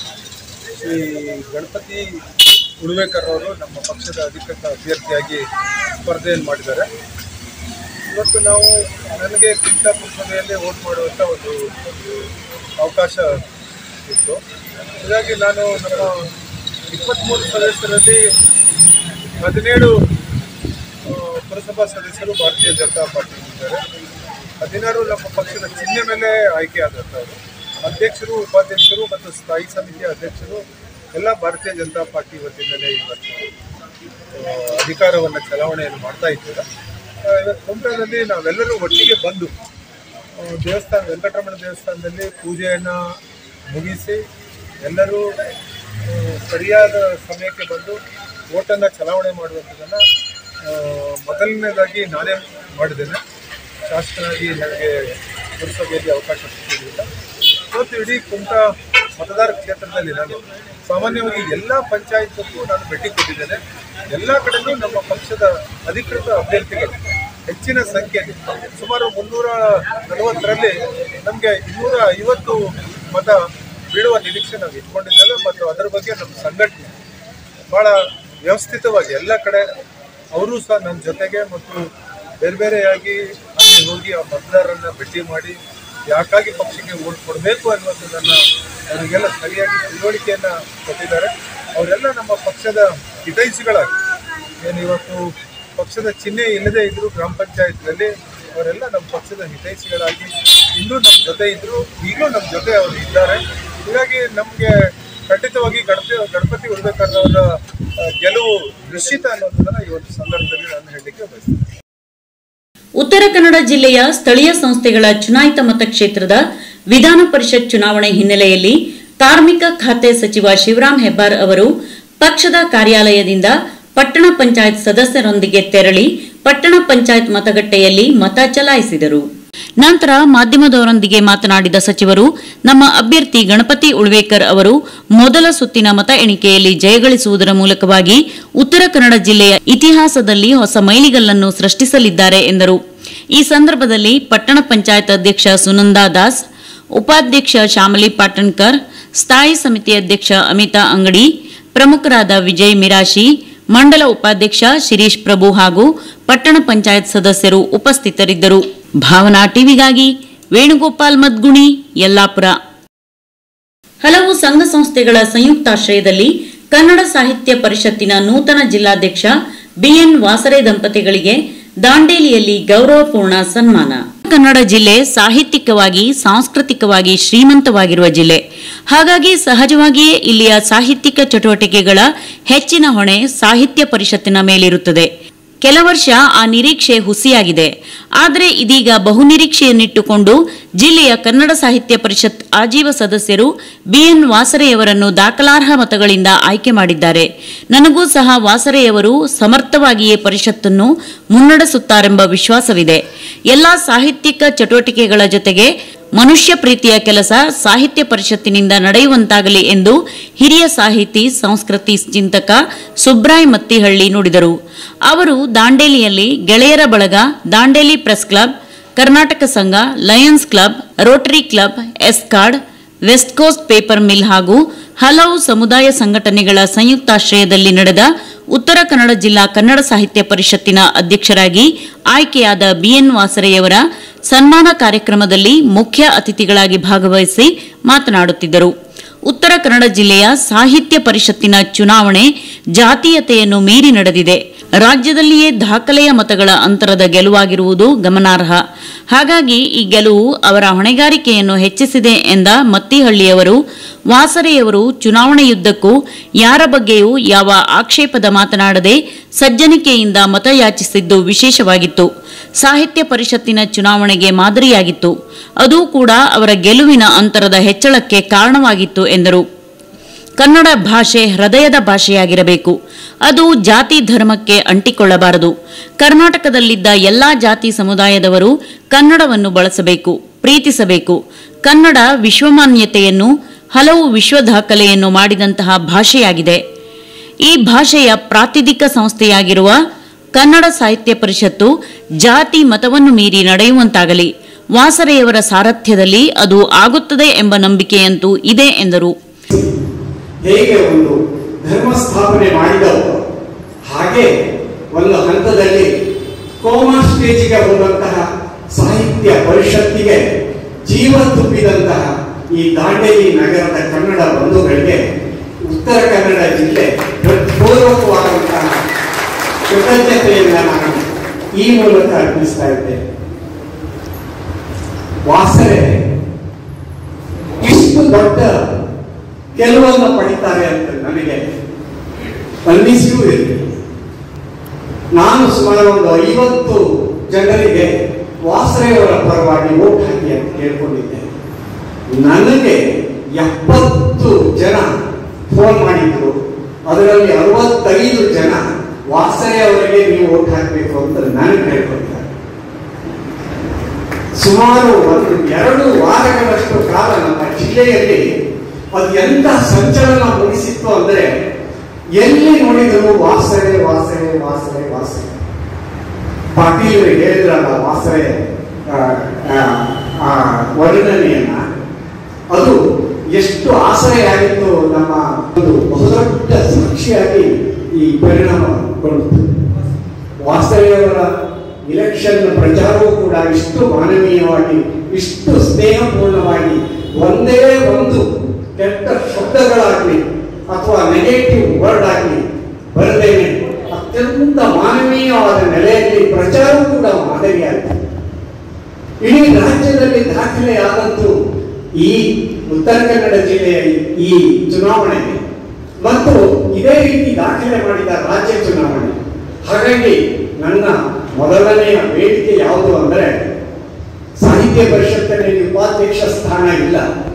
ಶ್ರೀ ಗಣಪತಿ ಉಳುವೇಕರ್ ಅವರು ನಮ್ಮ ಪಕ್ಷದ ಅಧಿಕೃತ ಅಭ್ಯರ್ಥಿಯಾಗಿ ಸ್ಪರ್ಧೆಯನ್ನು ಮಾಡಿದ್ದಾರೆ ಇವತ್ತು ನಾವು ನನಗೆ ಕುಂಟಾ ಪುರಸಭೆಯಲ್ಲೇ ವೋಟ್ ಮಾಡುವಂಥ ಒಂದು ಒಂದು ಅವಕಾಶ ಇತ್ತು ಹೀಗಾಗಿ ನಾನು ನಮ್ಮ ಇಪ್ಪತ್ತ್ಮೂರು ಸದಸ್ಯರಲ್ಲಿ ಹದಿನೇಳು ಆ, ಪುರಸಭಾ ಸದಸ್ಯರು ಭಾರತೀಯ ಜನತಾ ಪಾರ್ಟಿ ಇದ್ದಾರೆ ಹದಿನಾರು ನಮ್ಮ ಪಕ್ಷದ ಚಿಹ್ನೆ ಮೇಲೆ ಆಯ್ಕೆ ಆದಂಥವ್ರು ಅಧ್ಯಕ್ಷರು ಉಪಾಧ್ಯಕ್ಷರು ಮತ್ತು ಸ್ಥಾಯಿ ಸಮಿತಿಯ ಅಧ್ಯಕ್ಷರು ಎಲ್ಲ ಭಾರತೀಯ ಜನತಾ ಪಾರ್ಟಿ ವತಿಯಿಂದಲೇ ಇವತ್ತು ಆ, ಅಧಿಕಾರವನ್ನು ಚಲಾವಣೆಯನ್ನು ಮಾಡ್ತಾ ಇದ್ದೀರ ಆ, ಇವತ್ತು ಕುಮಟಾದಲ್ಲಿ ನಾವೆಲ್ಲರೂ ಒಟ್ಟಿಗೆ ಬಂದು ಆ, ದೇವಸ್ಥಾನ ವೆಂಕಟರಮಣ ದೇವಸ್ಥಾನದಲ್ಲಿ ಪೂಜೆಯನ್ನು ಮುಗಿಸಿ ಎಲ್ಲರೂ ಆ, ಸರಿಯಾದ ಸಮಯಕ್ಕೆ ಬಂದು ಓಟನ್ನು ಚಲಾವಣೆ ಮಾಡುವಂಥದ್ದನ್ನು ಮೊದಲನೇದಾಗಿ ನಾನೇ ಮಾಡಿದ್ದೇನೆ ಶಾಸಕನಾಗಿ ನನಗೆ ಪುರಸಭೆಯಲ್ಲಿ ಅವಕಾಶ ಸಿಕ್ಕಿರಲಿಲ್ಲ ಇವತ್ತು ಇಡೀ ಕುಮಟಾ ಮತದಾರ ಕ್ಷೇತ್ರದಲ್ಲಿ ನಾನು ಸಾಮಾನ್ಯವಾಗಿ ಎಲ್ಲ ಪಂಚಾಯತ್ಗೂ ನಾನು ಭೇಟಿ ಕೊಟ್ಟಿದ್ದೇನೆ ಎಲ್ಲ ಕಡೆಗೂ ನಮ್ಮ ಪಕ್ಷದ ಅಧಿಕೃತ ಅಭ್ಯರ್ಥಿಗಳು ಹೆಚ್ಚಿನ ಸಂಖ್ಯೆಯಲ್ಲಿ ಸುಮಾರು ಮುನ್ನೂರ ನಲವತ್ತರಲ್ಲಿ ನಮಗೆ ಇನ್ನೂರ ಐವತ್ತು ಮತ ಬೀಳುವ ನಿರೀಕ್ಷೆ ನಾವು ಇಟ್ಕೊಂಡಿದ್ದೇವೆ ಮತ್ತು ಅದರ ಬಗ್ಗೆ ನಮ್ಮ ಸಂಘಟನೆ ಭಾಳ ವ್ಯವಸ್ಥಿತವಾಗಿ ಎಲ್ಲ ಕಡೆ ಅವರು ಸಹ ನನ್ನ ಜೊತೆಗೆ ಮತ್ತು ಬೇರೆ ಬೇರೆಯಾಗಿ ಅಲ್ಲಿ ಹೋಗಿ ಆ ಮತದಾರರನ್ನ ಭೇಟಿ ಮಾಡಿ ಯಾಕಾಗಿ ಪಕ್ಷಕ್ಕೆ ಓಟ್ ಕೊಡಬೇಕು ಅನ್ನುವಂಥದ್ದನ್ನು ಅವರಿಗೆಲ್ಲ ಸರಿಯಾಗಿ ತಿಳುವಳಿಕೆಯನ್ನು ಕೊಟ್ಟಿದ್ದಾರೆ ಅವರೆಲ್ಲ ನಮ್ಮ ಪಕ್ಷದ ಹಿತೈಷಿಗಳಾಗಿ ಏನು ಇವತ್ತು ಪಕ್ಷದ ಚಿಹ್ನೆ ಇಲ್ಲದೆ ಇದ್ದರು ಗ್ರಾಮ ಪಂಚಾಯತ್ನಲ್ಲಿ ಅವರೆಲ್ಲ ನಮ್ಮ ಪಕ್ಷದ ಹಿತೈಷಿಗಳಾಗಿ ಇನ್ನೂ ನಮ್ಮ ಜೊತೆ ಇದ್ದರು ಈಗಲೂ ನಮ್ಮ ಜೊತೆ ಅವರು ಇದ್ದಾರೆ ಹೀಗಾಗಿ ನಮಗೆ ಖಂಡಿತವಾಗಿ ಗಣಪತಿ ಗಣಪತಿ ಉಳ್ಬೇಕಾದವರ ಗೆಲುವು ನಿಶ್ಚಿತ ಅನ್ನೋದನ್ನ ಈ ಒಂದು ಸಂದರ್ಭದಲ್ಲಿ ನಾನು ಹೇಳಲಿಕ್ಕೆ ಬಯಸ್ತೇನೆ
ಉತ್ತರ ಕನ್ನಡ ಜಿಲ್ಲೆಯ ಸ್ಥಳೀಯ ಸಂಸ್ಥೆಗಳ ಚುನಾಯಿತ ಮತಕ್ಷೇತ್ರದ ವಿಧಾನ ಪರಿಷತ್ ಚುನಾವಣೆ ಹಿನ್ನೆಲೆಯಲ್ಲಿ ಕಾರ್ಮಿಕ ಖಾತೆ ಸಚಿವ ಶಿವರಾಂ ಹೆಬ್ಬಾರ್ ಅವರು ಪಕ್ಷದ ಕಾರ್ಯಾಲಯದಿಂದ ಪಟ್ಟಣ ಪಂಚಾಯತ್ ಸದಸ್ಯರೊಂದಿಗೆ ತೆರಳಿ ಪಟ್ಟಣ ಪಂಚಾಯತ್ ಮತಗಟ್ಟೆಯಲ್ಲಿ ಮತ ಚಲಾಯಿಸಿದರು ನಂತರ ಮಾಧ್ಯಮದವರೊಂದಿಗೆ ಮಾತನಾಡಿದ ಸಚಿವರು ನಮ್ಮ ಅಭ್ಯರ್ಥಿ ಗಣಪತಿ ಉಳ್ವೇಕರ್ ಅವರು ಮೊದಲ ಸುತ್ತಿನ ಮತ ಎಣಿಕೆಯಲ್ಲಿ ಜಯಗಳಿಸುವುದರ ಮೂಲಕವಾಗಿ ಉತ್ತರ ಕನ್ನಡ ಜಿಲ್ಲೆಯ ಇತಿಹಾಸದಲ್ಲಿ ಹೊಸ ಮೈಲಿಗಲ್ಲನ್ನು ಸೃಷ್ಟಿಸಲಿದ್ದಾರೆ ಎಂದರು ಈ ಸಂದರ್ಭದಲ್ಲಿ ಪಟ್ಟಣ ಪಂಚಾಯತ್ ಅಧ್ಯಕ್ಷ ಸುನಂದಾ ದಾಸ್ ಉಪಾಧ್ಯಕ್ಷ ಶ್ಯಾಮಲಿ ಪಾಟಣ್ಕರ್ ಸ್ಥಾಯಿ ಸಮಿತಿ ಅಧ್ಯಕ್ಷ ಅಮಿತಾ ಅಂಗಡಿ ಪ್ರಮುಖರಾದ ವಿಜಯ್ ಮಿರಾಶಿ ಮಂಡಲ ಉಪಾಧ್ಯಕ್ಷ ಶಿರೀಶ್ ಪ್ರಭು ಹಾಗೂ ಪಟ್ಟಣ ಪಂಚಾಯತ್ ಸದಸ್ಯರು ಉಪಸ್ಥಿತರಿದ್ದರು ಭಾವನಾ ಟಿವಿಗಾಗಿ ವೇಣುಗೋಪಾಲ್ ಮದ್ಗುಣಿ ಯಲ್ಲಾಪುರ ಹಲವು ಸಂಘ ಸಂಸ್ಥೆಗಳ ಸಂಯುಕ್ತಾಶ್ರಯದಲ್ಲಿ ಕನ್ನಡ ಸಾಹಿತ್ಯ ಪರಿಷತ್ತಿನ ನೂತನ ಜಿಲ್ಲಾಧ್ಯಕ್ಷ ಬಿಎನ್ ವಾಸರೆ ದಂಪತಿಗಳಿಗೆ ದಾಂಡೇಲಿಯಲ್ಲಿ ಗೌರವಪೂರ್ಣ ಸನ್ಮಾನ ಕನ್ನಡ ಜಿಲ್ಲೆ ಸಾಹಿತ್ಯಿಕವಾಗಿ ಸಾಂಸ್ಕೃತಿಕವಾಗಿ ಶ್ರೀಮಂತವಾಗಿರುವ ಜಿಲ್ಲೆ ಹಾಗಾಗಿ ಸಹಜವಾಗಿಯೇ ಇಲ್ಲಿಯ ಸಾಹಿತ್ಯಿಕ ಚಟುವಟಿಕೆಗಳ ಹೆಚ್ಚಿನ ಹೊಣೆ ಸಾಹಿತ್ಯ ಪರಿಷತ್ತಿನ ಮೇಲಿರುತ್ತದೆ ಕೆಲ ವರ್ಷ ಆ ನಿರೀಕ್ಷೆ ಹುಸಿಯಾಗಿದೆ ಆದರೆ ಇದೀಗ ಬಹುನಿರೀಕ್ಷೆಯನ್ನಿಟ್ಟುಕೊಂಡು ಜಿಲ್ಲೆಯ ಕನ್ನಡ ಸಾಹಿತ್ಯ ಪರಿಷತ್ ಆಜೀವ ಸದಸ್ಯರು ಬಿಎನ್ ವಾಸರೆಯವರನ್ನು ದಾಖಲಾರ್ಹ ಮತಗಳಿಂದ ಆಯ್ಕೆ ಮಾಡಿದ್ದಾರೆ ನನಗೂ ಸಹ ವಾಸರೆಯವರು ಸಮರ್ಥವಾಗಿಯೇ ಪರಿಷತ್ತನ್ನು ಮುನ್ನಡೆಸುತ್ತಾರೆಂಬ ವಿಶ್ವಾಸವಿದೆ ಎಲ್ಲಾ ಸಾಹಿತ್ಯಿಕ ಚಟುವಟಿಕೆಗಳ ಜೊತೆಗೆ ಮನುಷ್ಯ ಪ್ರೀತಿಯ ಕೆಲಸ ಸಾಹಿತ್ಯ ಪರಿಷತ್ತಿನಿಂದ ನಡೆಯುವಂತಾಗಲಿ ಎಂದು ಹಿರಿಯ ಸಾಹಿತಿ ಸಂಸ್ಕೃತಿ ಚಿಂತಕ ಸುಬ್ರಾಯ್ ಮತ್ತಿಹಳ್ಳಿ ನುಡಿದರು ಅವರು ದಾಂಡೇಲಿಯಲ್ಲಿ ಗೆಳೆಯರ ಬಳಗ Dandeli Press Club Karnataka Sangha Lions Club Rotary Club ಎಸ್ಕಾರ್ಡ್ ವೆಸ್ಟ್ ಕೋಸ್ಟ್ ಪೇಪರ್ ಮಿಲ್ ಹಾಗೂ ಹಲವು ಸಮುದಾಯ ಸಂಘಟನೆಗಳ ಸಂಯುಕ್ತಾಶ್ರಯದಲ್ಲಿ ನಡೆದ ಉತ್ತರ ಕನ್ನಡ ಜಿಲ್ಲಾ ಕನ್ನಡ ಸಾಹಿತ್ಯ ಪರಿಷತ್ತಿನ ಅಧ್ಯಕ್ಷರಾಗಿ ಆಯ್ಕೆಯಾದ ಬಿಎನ್ ವಾಸರೆಯವರ ಸನ್ಮಾನ ಕಾರ್ಯಕ್ರಮದಲ್ಲಿ ಮುಖ್ಯ ಅತಿಥಿಗಳಾಗಿ ಭಾಗವಹಿಸಿ ಮಾತನಾಡುತ್ತಿದ್ದರು ಉತ್ತರ ಕನ್ನಡ ಜಿಲ್ಲೆಯ ಸಾಹಿತ್ಯ ಪರಿಷತ್ತಿನ ಚುನಾವಣೆ ಜಾತೀಯತೆಯನ್ನು ಮೀರಿ ನಡೆದಿದೆ ರಾಜ್ಯದಲ್ಲಿಯೇ ದಾಖಲೆಯ ಮತಗಳ ಅಂತರದ ಗೆಲುವಾಗಿರುವುದು ಗಮನಾರ್ಹ ಹಾಗಾಗಿ ಈ ಗೆಲುವು ಅವರ ಹೊಣೆಗಾರಿಕೆಯನ್ನು ಹೆಚ್ಚಿಸಿದೆ ಎಂದ ಮತ್ತಿಹಳ್ಳಿಯವರು ವಾಸರೆಯವರು ಚುನಾವಣೆಯುದ್ದಕ್ಕೂ ಯಾರ ಬಗ್ಗೆಯೂ ಯಾವ ಆಕ್ಷೇಪದ ಮಾತನಾಡದೆ ಸಜ್ಜನಿಕೆಯಿಂದ ಮತಯಾಚಿಸಿದ್ದು ವಿಶೇಷವಾಗಿತ್ತು ಸಾಹಿತ್ಯ ಪರಿಷತ್ತಿನ ಚುನಾವಣೆಗೆ ಮಾದರಿಯಾಗಿತ್ತು ಅದೂ ಕೂಡ ಅವರ ಗೆಲುವಿನ ಅಂತರದ ಹೆಚ್ಚಳಕ್ಕೆ ಕಾರಣವಾಗಿತ್ತು ಎಂದರು ಕನ್ನಡ ಭಾಷೆ ಹೃದಯದ ಭಾಷೆಯಾಗಿರಬೇಕು ಅದು ಜಾತಿ ಧರ್ಮಕ್ಕೆ ಅಂಟಿಕೊಳ್ಳಬಾರದು ಕರ್ನಾಟಕದಲ್ಲಿದ್ದ ಎಲ್ಲಾ ಜಾತಿ ಸಮುದಾಯದವರು ಕನ್ನಡವನ್ನು ಬಳಸಬೇಕು ಪ್ರೀತಿಸಬೇಕು ಕನ್ನಡ ವಿಶ್ವಮಾನ್ಯತೆಯನ್ನು ಹಲವು ವಿಶ್ವ ದಾಖಲೆಯನ್ನು ಮಾಡಿದಂತಹ ಭಾಷೆಯಾಗಿದೆ ಈ ಭಾಷೆಯ ಪ್ರಾತಿನಿಧಿಕ ಸಂಸ್ಥೆಯಾಗಿರುವ ಕನ್ನಡ ಸಾಹಿತ್ಯ ಪರಿಷತ್ತು ಜಾತಿ ಮತವನ್ನು ಮೀರಿ ನಡೆಯುವಂತಾಗಲಿ ವಾಸರೆಯವರ ಸಾರಥ್ಯದಲ್ಲಿ ಅದು ಆಗುತ್ತದೆ ಎಂಬ ನಂಬಿಕೆಯಂತೂ ಇದೆ ಎಂದರು
ಹೇಗೆ ಒಂದು ಧರ್ಮ ಸ್ಥಾಪನೆ ಮಾಡಿದವು ಹಾಗೆ ಒಂದು ಹಂತದಲ್ಲಿ ಕೋಮಾ ಸ್ಟೇಜಿಗೆ ಹೋದಂತಹ ಸಾಹಿತ್ಯ ಪರಿಷತ್ತಿಗೆ ಜೀವ ತುಂಬಿದಂತಹ ಈ ದಾಂಡೇಲಿ ನಗರದ ಕನ್ನಡ ಬಂಧುಗಳಿಗೆ ಉತ್ತರ ಕನ್ನಡ ಜಿಲ್ಲೆ ಹೃತ್ಪೂರ್ವಕವಾದಂತಹ ಕೃತಜ್ಞತೆಯನ್ನ ನಾನು ಈ ಮೂಲಕ ಅರ್ಪಿಸ್ತಾ ಇದ್ದೇನೆ ವಾಸನೆ ಇಷ್ಟು ದೊಡ್ಡ ಗೆಲುವನ್ನು ಪಡಿತಾರೆ ಅಂತ ನನಗೆ ಅನ್ನಿಸಿಯೂ ಇರಲಿಲ್ಲ ನಾನು ಸುಮಾರು ಒಂದು ಐವತ್ತು ಜನರಿಗೆ ವಾಸರೆಯವರ ಪರವಾಗಿ ಓಟ್ ಹಾಕಿ ಅಂತ ಕೇಳ್ಕೊಂಡಿದ್ದೆ ನನಗೆ ಎಪ್ಪತ್ತು ಜನ ಫೋನ್ ಮಾಡಿದ್ರು ಅದರಲ್ಲಿ ಅರವತ್ತೈದು ಜನ ವಾಸರೆ ಅವರಿಗೆ ನೀವು ಓಟ್ ಹಾಕಬೇಕು ಅಂತ ನನಗೆ ಹೇಳ್ಕೊಳ್ತಾರೆ ಸುಮಾರು ಒಂದು ಎರಡು ವಾರಗಳಷ್ಟು ಕಾಲ ನಮ್ಮ ಜಿಲ್ಲೆಯಲ್ಲಿ ಅದು ಎಂತ ಸಂಚಲನ ಮೂಡಿಸಿತ್ತು ಅಂದ್ರೆ ಎಲ್ಲಿ ನೋಡಿದರೂ ವಾಸನೆ ವಾಸನೆ ವಾಸನೆ ವಾಸನೆ ಪಾಟೀಲ್ ಹೇಳಿದ್ರಲ್ಲ ವಾಸನೆ ಆ, ಆ, ಆ ವರ್ಣನೆಯನ್ನ ಅದು ಎಷ್ಟು ಆಸರೆಯಾಗಿತ್ತು ನಮ್ಮ ಒಂದು ಬಹುದೊಡ್ಡ ಸಾಕ್ಷಿಯಾಗಿ ಈ ಪರಿಣಾಮಗೊಂಡಿತು ವಾಸನೆಯವರ ಇಲೆಕ್ಷನ್ ಪ್ರಚಾರವೂ ಕೂಡ ಇಷ್ಟು ಮಾನವೀಯವಾಗಿ ಇಷ್ಟು ಸ್ನೇಹಪೂರ್ಣವಾಗಿ ಒಂದೇ ಒಂದು ಕೆಟ್ಟ ಶಬ್ದಗಳಾಗಲಿ ಅಥವಾ ನೆಗೆಟಿವ್ ವರ್ಡ್ ಆಗಲಿ ಬರದೇನೆ ಅತ್ಯಂತ ಮಾನವೀಯವಾದ ನೆಲೆಯಲ್ಲಿ ಪ್ರಚಾರವೂ ಕೂಡ ಮಾದರಿಯಾಗಿದೆ ಇಡೀ ರಾಜ್ಯದಲ್ಲಿ ದಾಖಲೆಯಾದದ್ದು ಈ ಉತ್ತರ ಕನ್ನಡ ಜಿಲ್ಲೆಯ ಈ ಚುನಾವಣೆ ಮತ್ತು ಇದೇ ರೀತಿ ದಾಖಲೆ ಮಾಡಿದ ರಾಜ್ಯ ಚುನಾವಣೆ ಹಾಗಾಗಿ ನನ್ನ ಮೊದಲನೆಯ ಬೇಡಿಕೆ ಯಾವುದು ಅಂದರೆ ಸಾಹಿತ್ಯ ಪರಿಷತ್ತಿನಲ್ಲಿ ಉಪಾಧ್ಯಕ್ಷ ಸ್ಥಾನ ಇಲ್ಲ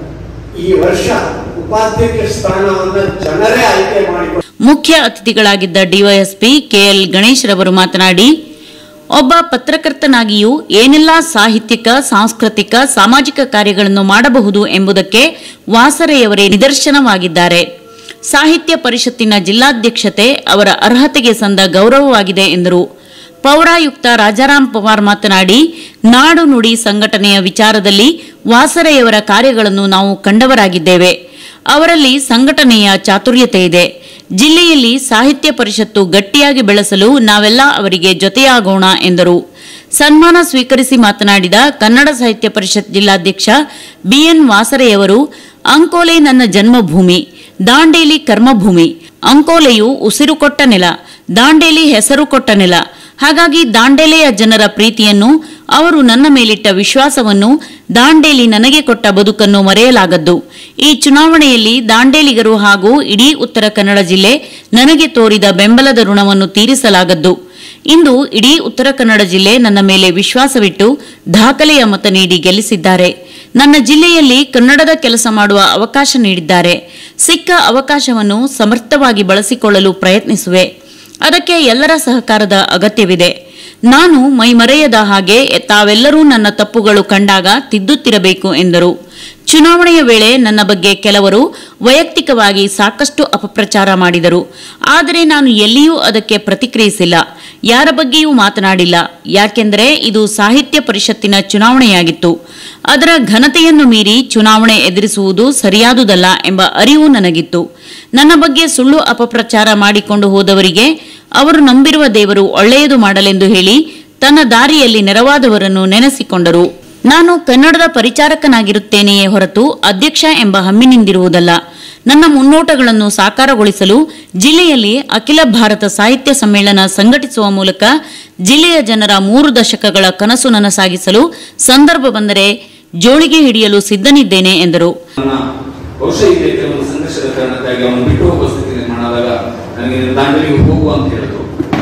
ಈ ವರ್ಷ ಉಪಾಧ್ಯಕ್ಷ ಸ್ಥಾನವನ್ನು ಜನರೇ ಆಯ್ಕೆ ಮಾಡಿಕೊಂಡು
ಮುಖ್ಯ ಅತಿಥಿಗಳಾಗಿದ್ದ ಡಿವೈಎಸ್ಪಿ ಕೆಎಲ್ ಗಣೇಶ್ ರವರು ಮಾತನಾಡಿ ಒಬ್ಬ ಪತ್ರಕರ್ತನಾಗಿಯೂ ಏನೆಲ್ಲ ಸಾಹಿತ್ಯಿಕ ಸಾಂಸ್ಕೃತಿಕ ಸಾಮಾಜಿಕ ಕಾರ್ಯಗಳನ್ನು ಮಾಡಬಹುದು ಎಂಬುದಕ್ಕೆ ವಾಸರೆಯವರೇ ನಿದರ್ಶನವಾಗಿದ್ದಾರೆ ಸಾಹಿತ್ಯ ಪರಿಷತ್ತಿನ ಜಿಲ್ಲಾಧ್ಯಕ್ಷತೆ ಅವರ ಅರ್ಹತೆಗೆ ಸಂದ ಗೌರವವಾಗಿದೆ ಎಂದರು ಪೌರಾಯುಕ್ತ ರಾಜಾರಾಮ್ ಪವಾರ್ ಮಾತನಾಡಿ ನಾಡು ನುಡಿ ಸಂಘಟನೆಯ ವಿಚಾರದಲ್ಲಿ ವಾಸರೆಯವರ ಕಾರ್ಯಗಳನ್ನು ನಾವು ಕಂಡವರಾಗಿದ್ದೇವೆ ಅವರಲ್ಲಿ ಸಂಘಟನೆಯ ಚಾತುರ್ಯತೆ ಇದೆ ಜಿಲ್ಲೆಯಲ್ಲಿ ಸಾಹಿತ್ಯ ಪರಿಷತ್ತು ಗಟ್ಟಿಯಾಗಿ ಬೆಳೆಸಲು ನಾವೆಲ್ಲ ಅವರಿಗೆ ಜೊತೆಯಾಗೋಣ ಎಂದರು ಸನ್ಮಾನ ಸ್ವೀಕರಿಸಿ ಮಾತನಾಡಿದ ಕನ್ನಡ ಸಾಹಿತ್ಯ ಪರಿಷತ್ ಜಿಲ್ಲಾಧ್ಯಕ್ಷ ಬಿಎನ್ ವಾಸರೆಯವರು ಅಂಕೋಲೆ ನನ್ನ ಜನ್ಮಭೂಮಿ ದಾಂಡೇಲಿ ಕರ್ಮಭೂಮಿ ಅಂಕೋಲೆಯು ಉಸಿರು ಕೊಟ್ಟ ನೆಲ ದಾಂಡೇಲಿ ಹೆಸರು ಕೊಟ್ಟ ನೆಲ ಹಾಗಾಗಿ ದಾಂಡೇಲೆಯ ಜನರ ಪ್ರೀತಿಯನ್ನು ಅವರು ನನ್ನ ಮೇಲಿಟ್ಟ ವಿಶ್ವಾಸವನ್ನು ದಾಂಡೇಲಿ ನನಗೆ ಕೊಟ್ಟ ಬದುಕನ್ನು ಮರೆಯಲಾಗದ್ದು ಈ ಚುನಾವಣೆಯಲ್ಲಿ ದಾಂಡೇಲಿಗರು ಹಾಗೂ ಇಡೀ ಉತ್ತರ ಕನ್ನಡ ಜಿಲ್ಲೆ ನನಗೆ ತೋರಿದ ಬೆಂಬಲದ ಋಣವನ್ನು ತೀರಿಸಲಾಗದ್ದು ಇಂದು ಇಡೀ ಉತ್ತರ ಕನ್ನಡ ಜಿಲ್ಲೆ ನನ್ನ ಮೇಲೆ ವಿಶ್ವಾಸವಿಟ್ಟು ದಾಖಲೆಯ ಮತ ನೀಡಿ ಗೆಲ್ಲಿಸಿದ್ದಾರೆ ನನ್ನ ಜಿಲ್ಲೆಯಲ್ಲಿ ಕನ್ನಡದ ಕೆಲಸ ಮಾಡುವ ಅವಕಾಶ ನೀಡಿದ್ದಾರೆ ಸಿಕ್ಕ ಅವಕಾಶವನ್ನು ಸಮರ್ಥವಾಗಿ ಬಳಸಿಕೊಳ್ಳಲು ಪ್ರಯತ್ನಿಸುವೆ ಅದಕ್ಕೆ ಎಲ್ಲರ ಸಹಕಾರದ ಅಗತ್ಯವಿದೆ ನಾನು ಮೈಮರೆಯದ ಹಾಗೆ ತಾವೆಲ್ಲರೂ ನನ್ನ ತಪ್ಪುಗಳು ಕಂಡಾಗ ತಿದ್ದುತ್ತಿರಬೇಕು ಎಂದರು ಚುನಾವಣೆಯ ವೇಳೆ ನನ್ನ ಬಗ್ಗೆ ಕೆಲವರು ವೈಯಕ್ತಿಕವಾಗಿ ಸಾಕಷ್ಟು ಅಪಪ್ರಚಾರ ಮಾಡಿದರು ಆದರೆ ನಾನು ಎಲ್ಲಿಯೂ ಅದಕ್ಕೆ ಪ್ರತಿಕ್ರಿಯಿಸಿಲ್ಲ ಯಾರ ಬಗ್ಗೆಯೂ ಮಾತನಾಡಿಲ್ಲ ಯಾಕೆಂದರೆ ಇದು ಸಾಹಿತ್ಯ ಪರಿಷತ್ತಿನ ಚುನಾವಣೆಯಾಗಿತ್ತು ಅದರ ಘನತೆಯನ್ನು ಮೀರಿ ಚುನಾವಣೆ ಎದುರಿಸುವುದು ಸರಿಯಾದುದಲ್ಲ ಎಂಬ ಅರಿವು ನನಗಿತ್ತು ನನ್ನ ಬಗ್ಗೆ ಸುಳ್ಳು ಅಪಪ್ರಚಾರ ಮಾಡಿಕೊಂಡು ಹೋದವರಿಗೆ ಅವರು ನಂಬಿರುವ ದೇವರು ಒಳ್ಳೆಯದು ಮಾಡಲೆಂದು ಹೇಳಿ ತನ್ನ ದಾರಿಯಲ್ಲಿ ನೆರವಾದವರನ್ನು ನೆನೆಸಿಕೊಂಡರು ನಾನು ಕನ್ನಡದ ಪರಿಚಾರಕನಾಗಿರುತ್ತೇನೆಯೇ ಹೊರತು ಅಧ್ಯಕ್ಷ ಎಂಬ ಹಮ್ಮಿನಿಂದಿರುವುದಲ್ಲ ನನ್ನ ಮುನ್ನೋಟಗಳನ್ನು ಸಾಕಾರಗೊಳಿಸಲು ಜಿಲ್ಲೆಯಲ್ಲಿ ಅಖಿಲ ಭಾರತ ಸಾಹಿತ್ಯ ಸಮ್ಮೇಳನ ಸಂಘಟಿಸುವ ಮೂಲಕ ಜಿಲ್ಲೆಯ ಜನರ ಮೂರು ದಶಕಗಳ ಕನಸು ನನಸಾಗಿಸಲು ಸಂದರ್ಭ ಬಂದರೆ ಜೋಳಿಗೆ ಹಿಡಿಯಲು ಸಿದ್ಧನಿದ್ದೇನೆ ಎಂದರು
ನನ್ನ ಬಹುಶಃ ಈ ರೀತಿಯ ಒಂದು ಸಂಘರ್ಷದ ಕಾರಣಕ್ಕಾಗಿ ಅವನು ಬಿಟ್ಟು ಹೋಗುವ ಸ್ಥಿತಿ ನಿರ್ಮಾಣ ಆದಾಗ ನನಗೆ ನೀನು ದಾಂಡೇಲಿಗೆ ಹೋಗು ಅಂತ ಹೇಳಿದ್ರು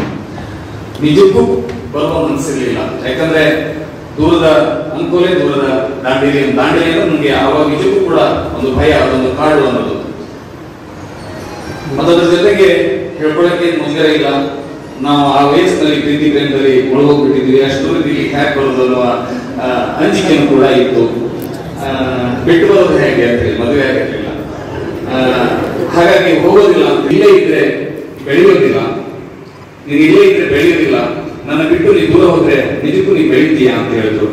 ನಿಜಕ್ಕೂ ಬರುವ ಮನಸ್ಸಿರ್ಲಿಲ್ಲ ಯಾಕಂದ್ರೆ ದೂರದ ಅಂಕೋಲೆ ದೂರದ ದಾಂಡೇಲಿ ದಾಂಡೇಲಿ ಅಂದ್ರೆ ನನಗೆ ಆವಾಗ ನಿಜಕ್ಕೂ ಕೂಡ ಒಂದು ಭಯ ಅದೊಂದು ಕಾಡು ಅನ್ನೋದು ಮತ್ತು ಅದ್ರ ಜೊತೆಗೆ ಹೇಳ್ಕೊಳಕ್ಕೆ ಮುಜುಗರ ಇಲ್ಲ ನಾವು ಆ ವಯಸ್ಸಿನಲ್ಲಿ ಪ್ರೀತಿ ಪ್ರೇಮದಲ್ಲಿ ಮುಳುಗೋಗ್ಬಿಟ್ಟಿದ್ವಿ ಅಷ್ಟು ರೀತಿಯಲ್ಲಿ ಹ್ಯಾಕ್ ಬರೋದು ಅನ್ನುವ ಆ, ಅಂಜಿಕೆನೂ ಕೂಡ ಇತ್ತು ಆ, ಬಿಟ್ಟು ಬರೋದು ಹೇಗೆ ಅಂತ ಹೇಳಿ ಮದುವೆ ಆಗಿರ್ಲಿಲ್ಲ ಆ, ಹಾಗಾಗಿ ಹೋಗೋದಿಲ್ಲ ಅಂತ ಇಲ್ಲೇ ಇದ್ರೆ ಬೆಳೆಯೋದಿಲ್ಲ ನೀನು ಇಲ್ಲೇ ಇದ್ರೆ ಬೆಳೆಯೋದಿಲ್ಲ ನನ್ನ ಬಿಟ್ಟು ನೀ ದೂರ ಹೋದ್ರೆ ನಿಜಕ್ಕೂ ನೀ ಬೆಳಿತೀಯಾ ಅಂತ ಹೇಳಿದ್ರು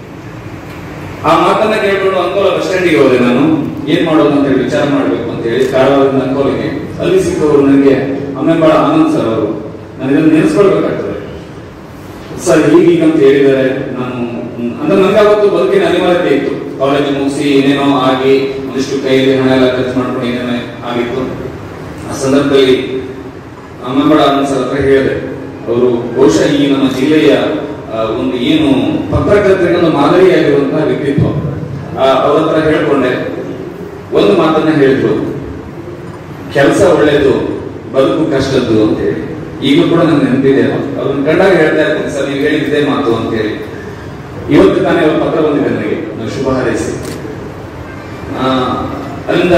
ಆ ಮಾತನ್ನ ಕೇಳ್ಕೊಂಡು ಅಂಕೋಲ ಬಸ್ ಸ್ಟ್ಯಾಂಡಿಗೆ ಹೋದೆ ನಾನು ಏನ್ ಮಾಡೋದು ಅಂತ ಹೇಳಿ ವಿಚಾರ ಮಾಡ್ಬೇಕು ಅಂತ ಹೇಳಿ ಕಾರವಾರದಿಂದ ಅಂಕೋಲಿಗೆ ಅಲ್ಲಿ ಸಿಕ್ಕವರು ನನಗೆ ಅಮ್ಮೆಂಬಾಳ ಆನಂದ್ ಸರ್ ಅವರು ನನಗೆ ನೆನೆಸ್ಕೊಳ್ಬೇಕಾಗ್ತದೆ ಸರ್ ಹೀಗೀಗ ಅಂತ ಹೇಳಿದ್ದಾರೆ ನಾನು ಹ್ಮ್, ಅಂದ್ರೆ ನನಗೆ ಅವತ್ತು ಬದುಕಿನ ಅನಿವಾರ್ಯತೆ ಇತ್ತು ಕಾಲೇಜ್ ಮುಗಿಸಿ ಏನೇನೋ ಆಗಿ ಒಂದಿಷ್ಟು ಕೈಯಲ್ಲಿ ಹಣ ಎಲ್ಲ ಖರ್ಚು ಮಾಡ್ಕೊಂಡು ಏನೇನೋ ಆಗಿತ್ತು ಆ ಸಂದರ್ಭದಲ್ಲಿ ಅಮ್ಮಂಬಳ ಆನಂದ್ ಸರ್ ಹತ್ರ ಹೇಳಿದೆ ಅವರು ಬಹುಶಃ ಈ ನಮ್ಮ ಜಿಲ್ಲೆಯ ಆ, ಒಂದು ಏನು ಪತ್ರಕರ್ತರಿಗೆ ಒಂದು ಮಾದರಿಯಾಗಿರುವಂತಹ ವ್ಯಕ್ತಿತ್ವ ಆ, ಅವ್ರ ಹತ್ರ ಹೇಳ್ಕೊಂಡೆ ಒಂದು ಮಾತನ್ನ ಹೇಳಿದ್ರು ಕೆಲಸ ಒಳ್ಳೇದು ಬದುಕು ಕಷ್ಟದ್ದು ಅಂತ ಹೇಳಿ ಈಗಲೂ ಕೂಡ ನಂಗೆ ನೆನಪಿದೆ ಅವ್ರನ್ನ ಕಂಡಾಗ ಹೇಳ್ತಾ ಇರ್ತೀನಿ ಸರ್ ನೀವು ಹೇಳಿದ್ದೆ ಮಾತು ಅಂತ ಹೇಳಿ ಇವತ್ತು ತಾನೇ ಅವ್ರ ಪತ್ರ ಬಂದಿದೆ ನನಗೆ ನಾನು ಶುಭ ಹಾರೈಸಿ ಆ, ಅಲ್ಲಿಂದ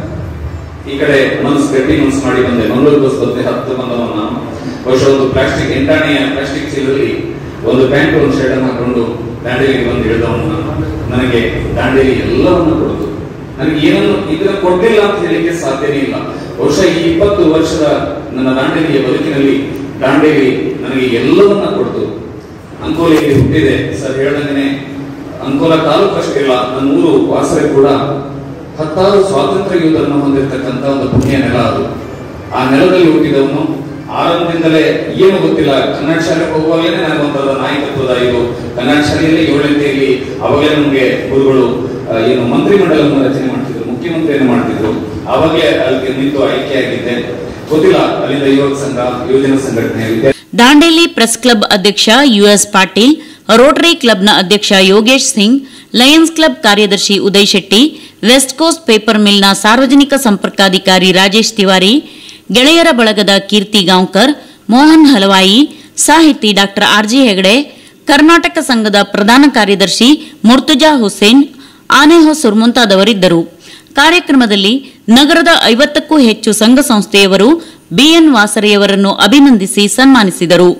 ಈ ಕಡೆ ಮನಸ್ಸು ಗಟ್ಟಿ ಮನಸ್ಸು ಮಾಡಿ ಬಂದೆ ಮಂಗಳೂರು ಬಸ್ ಬಂದೆ ಹತ್ತು ಬಂದವನು ನಾನು ಬಹುಶಃ ಒಂದು ಪ್ಲಾಸ್ಟಿಕ್ ಎಂಟಾಣೆಯ ಪ್ಲಾಸ್ಟಿಕ್ ಚೀಲದಲ್ಲಿ ಒಂದು ಪ್ಯಾಂಟ್ ಒಂದು ಶರ್ಟ್ ಅನ್ನು ಹಾಕೊಂಡು ದಾಂಡೇಲಿಗೆ ಬಂದು ಇಳಿದವನು ನಾನು ನನಗೆ ದಾಂಡೇಲಿ ಎಲ್ಲವನ್ನು ಕೊಡ್ತು ನನಗೆ ಏನನ್ನು ಇದನ್ನ ಕೊಡ್ಲಿಲ್ಲ ಅಂತ ಹೇಳಿಕ್ಕೆ ಸಾಧ್ಯನೇ ಇಲ್ಲ ಬಹುಶಃ ಈ ಇಪ್ಪತ್ತು ವರ್ಷದ ನನ್ನ ದಾಂಡೇಲಿಯ ಬದುಕಿನಲ್ಲಿ ದಾಂಡೇಲಿ ನನಗೆ ಎಲ್ಲವನ್ನ ಕೊಡ್ತು ಅಂಕೋಲೆಯಲ್ಲಿ ಹುಟ್ಟಿದೆ ಸರ್ ಹೇಳ್ದಂಗೆ ಅಂಕೋಲ ತಾಲೂಕು ಅಷ್ಟೇ ಇಲ್ಲ ನನ್ನ ಊರು ವಾಸರೆ ಕೂಡ ಹತ್ತಾರು ಸ್ವಾತಂತ್ರ್ಯ ಯೋಧರನ್ನು ಹೊಂದಿರತಕ್ಕಂತ ಒಂದು ಪುಣ್ಯ ನೆಲ ಅದು ಆ ನೆಲದಲ್ಲಿ ಹುಟ್ಟಿದವನು ಆರಂಭದಿಂದಲೇ ಏನು ಗೊತ್ತಿಲ್ಲ ಕನ್ನಡ ಶಾಲೆಗೆ ಹೋಗುವಾಗಲೇ ನನಗೆ ಒಂಥರದ ನಾಯಕತ್ವದ ಇದು ಕನ್ನಡ ಶಾಲೆಯಲ್ಲಿ ಏಳನೆಯಲ್ಲಿ ಅವಾಗಲೇ ನಮಗೆ ಗುರುಗಳು ಆ, ಏನು ಮಂತ್ರಿಮಂಡಲವನ್ನು ರಚನೆ ಮಾಡ್ತಿದ್ರು ಮುಖ್ಯಮಂತ್ರಿಯನ್ನು ಮಾಡ್ತಿದ್ರು ಅವಾಗಲೇ ಅಲ್ಲಿ ನಿಂತು ಆಯ್ಕೆಯಾಗಿದ್ದೆ ಗೊತ್ತಿಲ್ಲ ಅಲ್ಲಿಂದ ಯುವಕ ಸಂಘ ಯುವಜನ ಸಂಘಟನೆ ವಿದ್ಯಾರ್ಥಿ
ದಾಂಡೇಲಿ ಪ್ರೆಸ್ ಕ್ಲಬ್ ಅಧ್ಯಕ್ಷ ಯುಎಸ್ ಪಾಟೀಲ್ ರೋಟರಿ ಕ್ಲಬ್ನ ಅಧ್ಯಕ್ಷ ಯೋಗೇಶ್ ಸಿಂಗ್ ಲಯನ್ಸ್ ಕ್ಲಬ್ ಕಾರ್ಯದರ್ಶಿ Uday Shetty West Coast Paper ಮಿಲ್ನ ಸಾರ್ವಜನಿಕ ಸಂಪರ್ಕಾಧಿಕಾರಿ ರಾಜೇಶ್ ತಿವಾರಿ ಗೆಳೆಯರ ಬಳಗದ ಕೀರ್ತಿ ಗಾಂವ್ಕರ್ ಮೋಹನ್ ಹಲವಾಯಿ ಸಾಹಿತಿ ಡಾಕ್ಟರ್ ಆರ್ಜಿ ಹೆಗಡೆ ಕರ್ನಾಟಕ ಸಂಘದ ಪ್ರಧಾನ ಕಾರ್ಯದರ್ಶಿ ಮುರ್ತುಜಾ ಹುಸೇನ್ ಆನೆಹೊಸೂರ್ ಮುಂತಾದವರಿದ್ದರು ಕಾರ್ಯಕ್ರಮದಲ್ಲಿ ನಗರದ ಐವತ್ತಕ್ಕೂ ಹೆಚ್ಚು ಸಂಘ ಸಂಸ್ಥೆಯವರು ಬಿಎನ್ ವಾಸರೆಯವರನ್ನು ಅಭಿನಂದಿಸಿ ಸನ್ಮಾನಿಸಿದರು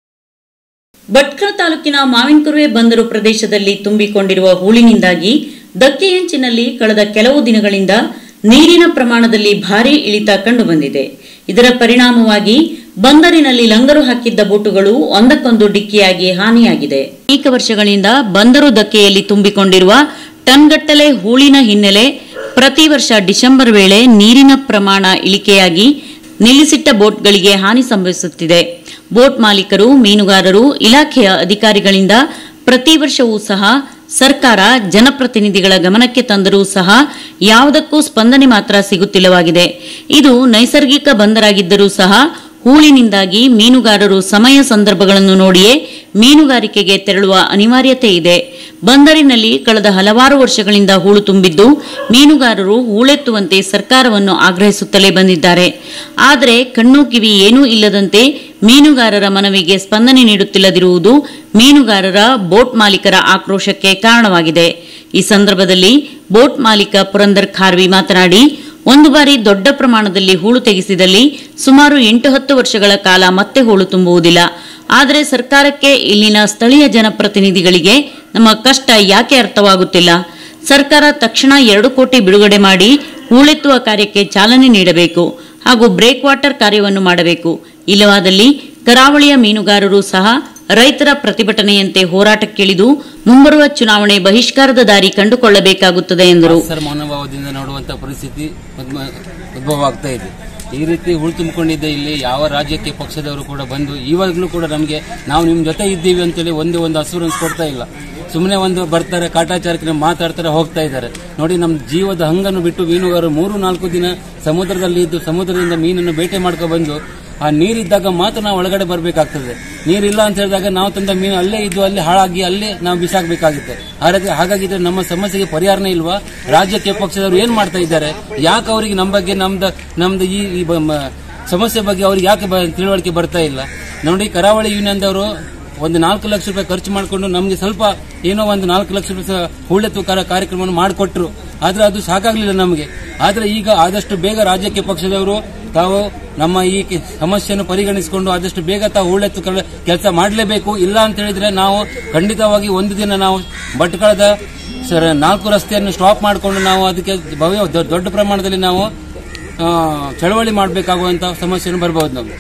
ಭಟ್ಕಳ ತಾಲೂಕಿನ ಮಾವಿನಕುರುವೆ ಬಂದರು ಪ್ರದೇಶದಲ್ಲಿ ತುಂಬಿಕೊಂಡಿರುವ ಹೂಳಿನಿಂದಾಗಿ ದಕ್ಕೆಯಂಚಿನಲ್ಲಿ ಕಳೆದ ಕೆಲವು ದಿನಗಳಿಂದ ನೀರಿನ ಪ್ರಮಾಣದಲ್ಲಿ ಭಾರೀ ಇಳಿತ ಕಂಡುಬಂದಿದೆ ಇದರ ಪರಿಣಾಮವಾಗಿ ಬಂದರಿನಲ್ಲಿ ಲಂಗರು ಹಾಕಿದ್ದ ಬೋಟುಗಳು ಒಂದಕ್ಕೊಂದು ಡಿಕ್ಕಿಯಾಗಿ ಹಾನಿಯಾಗಿದೆ ಅನೇಕ ವರ್ಷಗಳಿಂದ ಬಂದರು ದಕ್ಕೆಯಲ್ಲಿ ತುಂಬಿಕೊಂಡಿರುವ ಟನ್ಗಟ್ಟಲೆ ಹೂಳಿನ ಹಿನ್ನೆಲೆ ಪ್ರತಿ ವರ್ಷ ಡಿಸೆಂಬರ್ ವೇಳೆ ನೀರಿನ ಪ್ರಮಾಣ ಇಳಿಕೆಯಾಗಿ ನಿಲ್ಲಿಸಿಟ್ಟ ಬೋಟ್ಗಳಿಗೆ ಹಾನಿ ಸಂಭವಿಸುತ್ತಿದೆ ಬೋಟ್ ಮಾಲೀಕರು ಮೀನುಗಾರರು ಇಲಾಖೆಯ ಅಧಿಕಾರಿಗಳಿಂದ ಪ್ರತಿ ವರ್ಷವೂ ಸಹ ಸರ್ಕಾರ ಜನಪ್ರತಿನಿಧಿಗಳ ಗಮನಕ್ಕೆ ತಂದರೂ ಸಹ ಯಾವುದಕ್ಕೂ ಸ್ಪಂದನೆ ಮಾತ್ರ ಸಿಗುತ್ತಿಲ್ಲವಾಗಿದೆ ಇದು ನೈಸರ್ಗಿಕ ಬಂದರಾಗಿದ್ದರೂ ಸಹ ಹೂಳಿನಿಂದಾಗಿ ಮೀನುಗಾರರು ಸಮಯ ಸಂದರ್ಭಗಳನ್ನು ನೋಡಿಯೇ ಮೀನುಗಾರಿಕೆಗೆ ತೆರಳುವ ಅನಿವಾರ್ಯತೆ ಇದೆ ಬಂದರಿನಲ್ಲಿ ಕಳೆದ ಹಲವಾರು ವರ್ಷಗಳಿಂದ ಹೂಳು ತುಂಬಿದ್ದು ಮೀನುಗಾರರು ಹೂಳೆತ್ತುವಂತೆ ಸರ್ಕಾರವನ್ನು ಆಗ್ರಹಿಸುತ್ತಲೇ ಬಂದಿದ್ದಾರೆ ಆದರೆ ಕಣ್ಣು ಕಿವಿ ಏನೂ ಇಲ್ಲದಂತೆ ಮೀನುಗಾರರ ಮನವಿಗೆ ಸ್ಪಂದನೆ ನೀಡುತ್ತಿಲ್ಲದಿರುವುದು ಮೀನುಗಾರರ ಬೋಟ್ ಮಾಲೀಕರ ಆಕ್ರೋಶಕ್ಕೆ ಕಾರಣವಾಗಿದೆ ಈ ಸಂದರ್ಭದಲ್ಲಿ ಬೋಟ್ ಮಾಲೀಕ ಪುರಂದರ್ ಖಾರ್ವಿ ಮಾತನಾಡಿ ಒಂದು ಬಾರಿ ದೊಡ್ಡ ಪ್ರಮಾಣದಲ್ಲಿ ಹೂಳು ತೆಗೆಸಿದಲ್ಲಿ ಸುಮಾರು ಎಂಟು ಹತ್ತು ವರ್ಷಗಳ ಕಾಲ ಮತ್ತೆ ಹೂಳು ತುಂಬುವುದಿಲ್ಲ ಆದರೆ ಸರ್ಕಾರಕ್ಕೆ ಇಲ್ಲಿನ ಸ್ಥಳೀಯ ಜನಪ್ರತಿನಿಧಿಗಳಿಗೆ ನಮ್ಮ ಕಷ್ಟ ಯಾಕೆ ಅರ್ಥವಾಗುತ್ತಿಲ್ಲ ಸರ್ಕಾರ ತಕ್ಷಣ ಎರಡು ಕೋಟಿ ಬಿಡುಗಡೆ ಮಾಡಿ ಹೂಳೆತ್ತುವ ಕಾರ್ಯಕ್ಕೆ ಚಾಲನೆ ನೀಡಬೇಕು ಹಾಗೂ ಬ್ರೇಕ್ ವಾಟರ್ ಕಾರ್ಯವನ್ನು ಮಾಡಬೇಕು ಇಲ್ಲವಾದಲ್ಲಿ ಕರಾವಳಿಯ ಮೀನುಗಾರರು ಸಹ ರೈತರ ಪ್ರತಿಭಟನೆಯಂತೆ ಹೋರಾಟಕ್ಕಿಳಿದು ಮುಂಬರುವ ಚುನಾವಣೆ ಬಹಿಷ್ಕಾರದ ದಾರಿ ಕಂಡುಕೊಳ್ಳಬೇಕಾಗುತ್ತದೆ ಎಂದರು
ಸರ್ ಮನೋಭಾವದಿಂದ ನೋಡುವಂತ ಪರಿಸ್ಥಿತಿ ಉದ್ಮ- ಉದ್ಭವ ಆಗ್ತಾ ಇದೆ ಈ ರೀತಿ ಹುಳು ತುಂಬಿಕೊಂಡಿದ್ದೆ ಇಲ್ಲಿ ಯಾವ ರಾಜ್ಯಕ್ಕೆ ಪಕ್ಷದವರು ಕೂಡ ಬಂದು ಇವಾಗಲೂ ಕೂಡ ನಮಗೆ ನಾವು ನಿಮ್ಮ ಜೊತೆ ಇದ್ದೀವಿ ಅಂತೇಳಿ ಒಂದೇ ಒಂದು ಅಸೂರೆನ್ಸ್ ಕೊಡ್ತಾ ಇಲ್ಲ ಸುಮ್ಮನೆ ಒಂದು ಬರ್ತಾರೆ ಕಾಟಾಚಾರಕ್ಕೆ ಮಾತಾಡ್ತಾರೆ ಹೋಗ್ತಾ ಇದ್ದಾರೆ ನೋಡಿ ನಮ್ಮ ಜೀವದ ಹಂಗನ್ನು ಬಿಟ್ಟು ಮೀನುಗಾರರು ಮೂರು ನಾಲ್ಕು ದಿನ ಸಮುದ್ರದಲ್ಲಿ ಇದ್ದು ಸಮುದ್ರದಿಂದ ಮೀನನ್ನು ಬೇಟೆ ಮಾಡ್ಕೊಂಡು ಬಂದು ಆ ನೀರಿದ್ದಾಗ ಮಾತ್ರ ನಾವು ಒಳಗಡೆ ಬರಬೇಕಾಗ್ತದೆ ನೀರಿಲ್ಲ ಅಂತ ಹೇಳಿದಾಗ ನಾವು ತಂದ ಮೀನು ಅಲ್ಲೇ ಇದ್ದು ಅಲ್ಲಿ ಹಾಳಾಗಿ ಅಲ್ಲೇ ನಾವು ಬಿಸಾಕಬೇಕಾಗುತ್ತೆ ಹಾಗಾಗಿ ಹಾಗಾಗಿದ್ರೆ ನಮ್ಮ ಸಮಸ್ಯೆಗೆ ಪರಿಹಾರನೇ ಇಲ್ವಾ ರಾಜ್ಯಕ್ಕೆ ಪಕ್ಷದವರು ಏನ್ ಮಾಡ್ತಾ ಇದ್ದಾರೆ ಯಾಕೆ ಅವರಿಗೆ ನಮ್ಮ ಬಗ್ಗೆ ನಮ್ದು ನಮ್ದು ಈ ಈ ಬ- ಮ- ಸಮಸ್ಯೆ ಬಗ್ಗೆ ಅವ್ರಿಗೆ ಯಾಕೆ ಬ- ತಿಳುವಳಿಕೆ ಬರ್ತಾ ಇಲ್ಲ ನೋಡಿ ಕರಾವಳಿ ಯೂನಿಯನ್ದವರು ಒಂದು ನಾಲ್ಕು ಲಕ್ಷ ರೂಪಾಯಿ ಖರ್ಚು ಮಾಡಿಕೊಂಡು ನಮಗೆ ಸ್ವಲ್ಪ ಏನೋ ಒಂದು ನಾಲ್ಕು ಲಕ್ಷ ರೂಪಾಯಿ ಸ- ಹೂಳೆತ್ತು ಕಾರ- ಕಾರ್ಯಕ್ರಮವನ್ನು ಮಾಡಿಕೊಟ್ರು ಆದ್ರೆ ಅದು ಸಾಕಾಗ್ಲಿಲ್ಲ ನಮಗೆ ಆದ್ರೆ ಈಗ ಆದಷ್ಟು ಬೇಗ ರಾಜ್ಯಕ್ಕೆ ಪಕ್ಷದವರು ತಾವು ನಮ್ಮ ಈ ಕೆ- ಸಮಸ್ಯೆಯನ್ನು ಪರಿಗಣಿಸಿಕೊಂಡು ಆದಷ್ಟು ಬೇಗ ತಾವು ಹೂಳೆತ್ತು ಕೆಲಸ ಮಾಡಲೇಬೇಕು ಇಲ್ಲ ಅಂತ ಹೇಳಿದ್ರೆ ನಾವು ಖಂಡಿತವಾಗಿ ಒಂದು ದಿನ ನಾವು ಭಟ್ಕಳದ ಸರ್ ನಾಲ್ಕು ರಸ್ತೆಯನ್ನು ಸ್ಟಾಪ್ ಮಾಡಿಕೊಂಡು ನಾವು ಅದಕ್ಕೆ ಭವ್ಯ ದೊ- ದೊಡ್ಡ ಪ್ರಮಾಣದಲ್ಲಿ ನಾವು ಆ, ಚಳವಳಿ ಮಾಡಬೇಕಾಗುವಂತ ಸಮಸ್ಯೆಯನ್ನು ಬರಬಹುದು ನಮಗೆ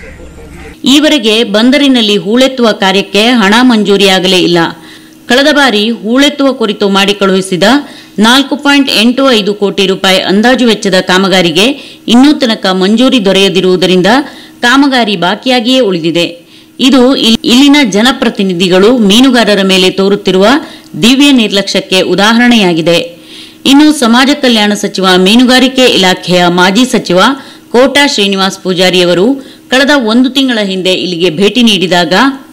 ಈವರೆಗೆ ಬಂದರಿನಲ್ಲಿ ಹೂಳೆತ್ತುವ ಕಾರ್ಯಕ್ಕೆ ಹಣ ಮಂಜೂರಿಯಾಗಲೇ ಇಲ್ಲ ಕಳೆದ ಬಾರಿ ಹೂಳೆತ್ತುವ ಕುರಿತು ಮಾಡಿ ಕಳುಹಿಸಿದ ನಾಲ್ಕು ಪಾಯಿಂಟ್ ಎಂಟು ಐದು ಕೋಟಿ ರೂಪಾಯಿ ಅಂದಾಜು ವೆಚ್ಚದ ಕಾಮಗಾರಿಗೆ ಇನ್ನೂ ತನಕ ಮಂಜೂರಿ ದೊರೆಯದಿರುವುದರಿಂದ ಕಾಮಗಾರಿ ಬಾಕಿಯಾಗಿಯೇ ಉಳಿದಿದೆ ಇದು ಇಲ್- ಇಲ್ಲಿನ ಜನಪ್ರತಿನಿಧಿಗಳು ಮೀನುಗಾರರ ಮೇಲೆ ತೋರುತ್ತಿರುವ ದಿವ್ಯ ನಿರ್ಲಕ್ಷ್ಯಕ್ಕೆ ಉದಾಹರಣೆಯಾಗಿದೆ ಇನ್ನು ಸಮಾಜ ಕಲ್ಯಾಣ ಸಚಿವ ಮೀನುಗಾರಿಕೆ ಇಲಾಖೆಯ ಮಾಜಿ ಸಚಿವ ಕೋಟಾ ಶ್ರೀನಿವಾಸ್ ಪೂಜಾರಿಯವರು ಕಳೆದ ಒಂದು ತಿಂಗಳ ಹಿಂದೆ ಇಲ್ಲಿಗೆ ಭೇಟಿ ನೀಡಿದಾಗ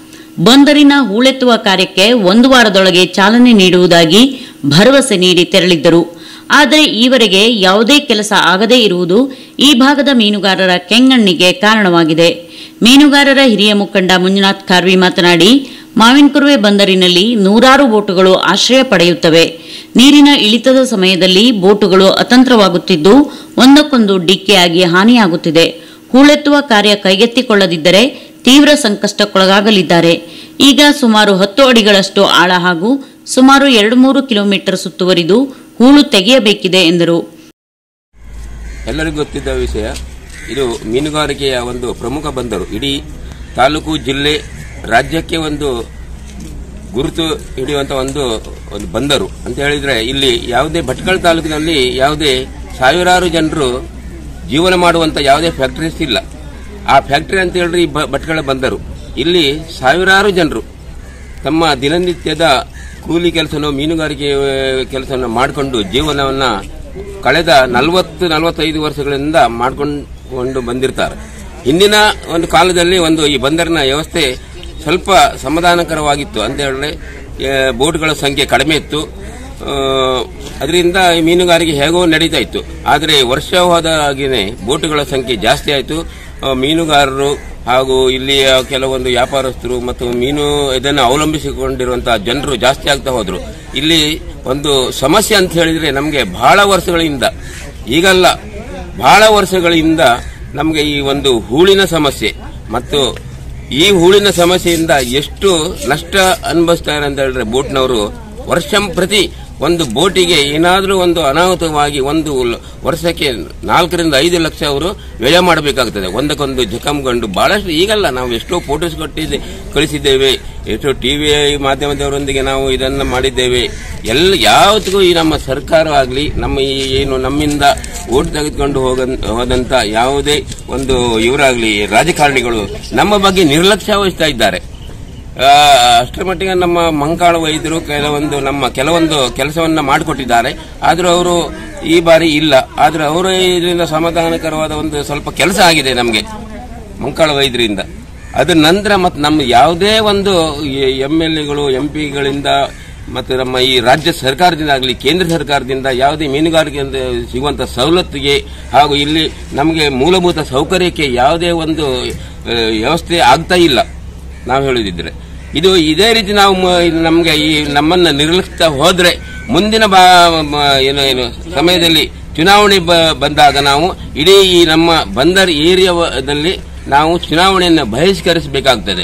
ಬಂದರಿನ ಹೂಳೆತ್ತುವ ಕಾರ್ಯಕ್ಕೆ ಒಂದು ವಾರದೊಳಗೆ ಚಾಲನೆ ನೀಡುವುದಾಗಿ ಭರವಸೆ ನೀಡಿ ತೆರಳಿದ್ದರು ಆದರೆ ಈವರೆಗೆ ಯಾವುದೇ ಕೆಲಸ ಆಗದೇ ಇರುವುದು ಈ ಭಾಗದ ಮೀನುಗಾರರ ಕೆಂಗಣ್ಣಿಗೆ ಕಾರಣವಾಗಿದೆ ಮೀನುಗಾರರ ಹಿರಿಯ ಮುಖಂಡ ಮಂಜುನಾಥ್ ಖಾರ್ವಿ ಮಾತನಾಡಿ ಮಾವಿನಕುರುವೆ ಬಂದರಿನಲ್ಲಿ ನೂರಾರು ಬೋಟುಗಳು ಆಶ್ರಯ ಪಡೆಯುತ್ತವೆ ನೀರಿನ ಇಳಿತದ ಸಮಯದಲ್ಲಿ ಬೋಟುಗಳು ಅತಂತ್ರವಾಗುತ್ತಿದ್ದು ಒಂದಕ್ಕೊಂದು ಡಿಕ್ಕೆಯಾಗಿ ಹಾನಿಯಾಗುತ್ತಿದೆ ಹೂಳೆತ್ತುವ ಕಾರ್ಯ ಕೈಗೆತ್ತಿಕೊಳ್ಳದಿದ್ದರೆ ತೀವ್ರ ಸಂಕಷ್ಟಕ್ಕೊಳಗಾಗಲಿದ್ದಾರೆ ಈಗ ಸುಮಾರು ಹತ್ತು ಅಡಿಗಳಷ್ಟು ಆಳ ಹಾಗೂ ಸುಮಾರು ಎರಡು ಮೂರು ಕಿಲೋಮೀಟರ್ ಸುತ್ತುವರಿದು ಹೂಳು ತೆಗೆಯಬೇಕಿದೆ ಎಂದರು
ಎಲ್ಲರಿಗೂ ಗೊತ್ತಿದ್ದ ವಿಷಯ ಇದು ಮೀನುಗಾರಿಕೆಯ ಒಂದು ಪ್ರಮುಖ ಬಂದರು ಇಡೀ ತಾಲೂಕು ಜಿಲ್ಲೆ ರಾಜ್ಯಕ್ಕೆ ಒಂದು ಗುರುತು ಹಿಡಿಯುವಂತ ಒಂದು ಒಂದು ಬಂದರು ಅಂತ ಹೇಳಿದ್ರೆ ಇಲ್ಲಿ ಯಾವುದೇ ಭಟ್ಕಳ ತಾಲೂಕಿನಲ್ಲಿ ಯಾವುದೇ ಸಾವಿರಾರು ಜನರು ಜೀವನ ಮಾಡುವಂತ ಯಾವುದೇ ಫ್ಯಾಕ್ಟರೀಸ್ ಇಲ್ಲ ಆ ಫ್ಯಾಕ್ಟರಿ ಅಂತ ಹೇಳಿದ್ರೆ ಈ ಬ- ಭಟ್ಕಳ ಬಂದರು ಇಲ್ಲಿ ಸಾವಿರಾರು ಜನರು ತಮ್ಮ ದಿನನಿತ್ಯದ ಕೂಲಿ ಕೆಲಸನೋ ಮೀನುಗಾರಿಕೆ ಕೆಲಸವನ್ನು ಮಾಡಿಕೊಂಡು ಜೀವನವನ್ನ ಕಳೆದ ನಲವತ್ತು ನಲವತ್ತೈದು ವರ್ಷಗಳಿಂದ ಮಾಡಿಕೊಂಡು ಬಂದಿರ್ತಾರೆ ಹಿಂದಿನ ಒಂದು ಕಾಲದಲ್ಲಿ ಒಂದು ಈ ಬಂದರಿನ ವ್ಯವಸ್ಥೆ ಸ್ವಲ್ಪ ಸಮಾಧಾನಕರವಾಗಿತ್ತು ಅಂತ ಹೇಳಿದ್ರೆ ಆ, ಬೋಟ್ಗಳ ಸಂಖ್ಯೆ ಕಡಿಮೆ ಇತ್ತು ಅದರಿಂದ ಮೀನುಗಾರಿಕೆ ಹೇಗೋ ನಡೀತಾ ಇತ್ತು ಆದರೆ ವರ್ಷ ಹೋದ ಹಾಗೆಯೇ ಬೋಟುಗಳ ಸಂಖ್ಯೆ ಜಾಸ್ತಿ ಆಯಿತು ಮೀನುಗಾರರು ಹಾಗೂ ಇಲ್ಲಿಯ ಕೆಲವೊಂದು ವ್ಯಾಪಾರಸ್ಥರು ಮತ್ತು ಮೀನು ಇದನ್ನು ಅವಲಂಬಿಸಿಕೊಂಡಿರುವಂತಹ ಜನರು ಜಾಸ್ತಿ ಆಗ್ತಾ ಹೋದ್ರು ಇಲ್ಲಿ ಒಂದು ಸಮಸ್ಯೆ ಅಂತ ಹೇಳಿದ್ರೆ ನಮಗೆ ಬಹಳ ವರ್ಷಗಳಿಂದ ಈಗಲ್ಲ ಬಹಳ ವರ್ಷಗಳಿಂದ ನಮಗೆ ಈ ಒಂದು ಹೂಳಿನ ಸಮಸ್ಯೆ ಮತ್ತು ಈ ಹೂಳಿನ ಸಮಸ್ಯೆಯಿಂದ ಎಷ್ಟು ನಷ್ಟ ಅನುಭವಿಸ್ತಾರೆ ಅಂತ ಹೇಳಿದ್ರೆ ಬೋಟ್ನವರು ವರ್ಷ ಪ್ರತಿ ಒಂದು ಬೋಟಿಗೆ ಏನಾದರೂ ಒಂದು ಅನಾಹುತವಾಗಿ ಒಂದು ಲ- ವರ್ಷಕ್ಕೆ ನಾಲ್ಕರಿಂದ ಐದು ಲಕ್ಷ ಅವರು ವ್ಯಯ ಮಾಡಬೇಕಾಗ್ತದೆ ಒಂದಕ್ಕೊಂದು ಜಖಂಗೊಂಡು ಬಹಳಷ್ಟು ಈಗಲ್ಲ ನಾವು ಎಷ್ಟೋ ಫೋಟೋಸ್ ಕೊಟ್ಟಿದ್ದೆ ಕಳಿಸಿದ್ದೇವೆ ಎಷ್ಟೋ ಟಿವಿ ಮಾಧ್ಯಮದವರೊಂದಿಗೆ ನಾವು ಇದನ್ನ ಮಾಡಿದ್ದೇವೆ ಎಲ್ಲ ಯಾವತ್ತಿಗೂ ಈ ನಮ್ಮ ಸರ್ಕಾರ ಆಗಲಿ ನಮ್ಮ ಈ ಏನು ನಮ್ಮಿಂದ ಓಟ್ ತೆಗೆದುಕೊಂಡು ಹೋಗ ಹೋದಂತ ಯಾವುದೇ ಒಂದು ಇವರಾಗಲಿ ರಾಜಕಾರಣಿಗಳು ನಮ್ಮ ಬಗ್ಗೆ ನಿರ್ಲಕ್ಷ್ಯ ವಹಿಸ್ತಾ ಇದ್ದಾರೆ ಆ, ಅಷ್ಟರ ಮಟ್ಟಿಗೆ ನಮ್ಮ ಮಂಕಾಳ ವೈದ್ಯರು ಕೆಲವೊಂದು ನಮ್ಮ ಕೆಲವೊಂದು ಕೆಲಸವನ್ನ ಮಾಡಿಕೊಟ್ಟಿದ್ದಾರೆ ಆದರೂ ಅವರು ಈ ಬಾರಿ ಇಲ್ಲ ಆದ್ರೆ ಅವರು ಇದರಿಂದ ಸಮಾಧಾನಕರವಾದ ಒಂದು ಸ್ವಲ್ಪ ಕೆಲಸ ಆಗಿದೆ ನಮಗೆ ಮಂಕಾಳ ವೈದ್ಯರಿಂದ ಅದ್ರ ನಂತರ ಮತ್ತು ನಮ್ಮ ಯಾವುದೇ ಒಂದು ಎಂ ಎಲ್ ಎಗಳು ಎಂ ಪಿಗಳಿಂದ ಮತ್ತು ನಮ್ಮ ಈ ರಾಜ್ಯ ಸರ್ಕಾರದಿಂದ ಆಗಲಿ ಕೇಂದ್ರ ಸರ್ಕಾರದಿಂದ ಯಾವುದೇ ಮೀನುಗಾರಿಕೆಯಿಂದ ಸಿಗುವಂತ ಸವಲತ್ತಿಗೆ ಹಾಗೂ ಇಲ್ಲಿ ನಮಗೆ ಮೂಲಭೂತ ಸೌಕರ್ಯಕ್ಕೆ ಯಾವುದೇ ಒಂದು ಆ, ವ್ಯವಸ್ಥೆ ಆಗ್ತಾ ಇಲ್ಲ ನಾವು ಹೇಳುದಿದ್ರೆ ಇದು ಇದೇ ರೀತಿ ನಾವು ಮ- ಇದು ನಮ್ಗೆ ಈ ನಮ್ಮನ್ನ ನಿರ್ಲಕ್ಷಿಸ್ತಾ ಹೋದ್ರೆ ಮುಂದಿನ ಬಾ ಮ- ಏನು ಏನು ಸಮಯದಲ್ಲಿ ಚುನಾವಣೆ ಬ- ಬಂದಾಗ ನಾವು ಇಡೀ ಈ ನಮ್ಮ ಬಂದರ್ ಏರಿಯಾದಲ್ಲಿ ನಾವು ಚುನಾವಣೆಯನ್ನು ಬಹಿಷ್ಕರಿಸಬೇಕಾಗ್ತದೆ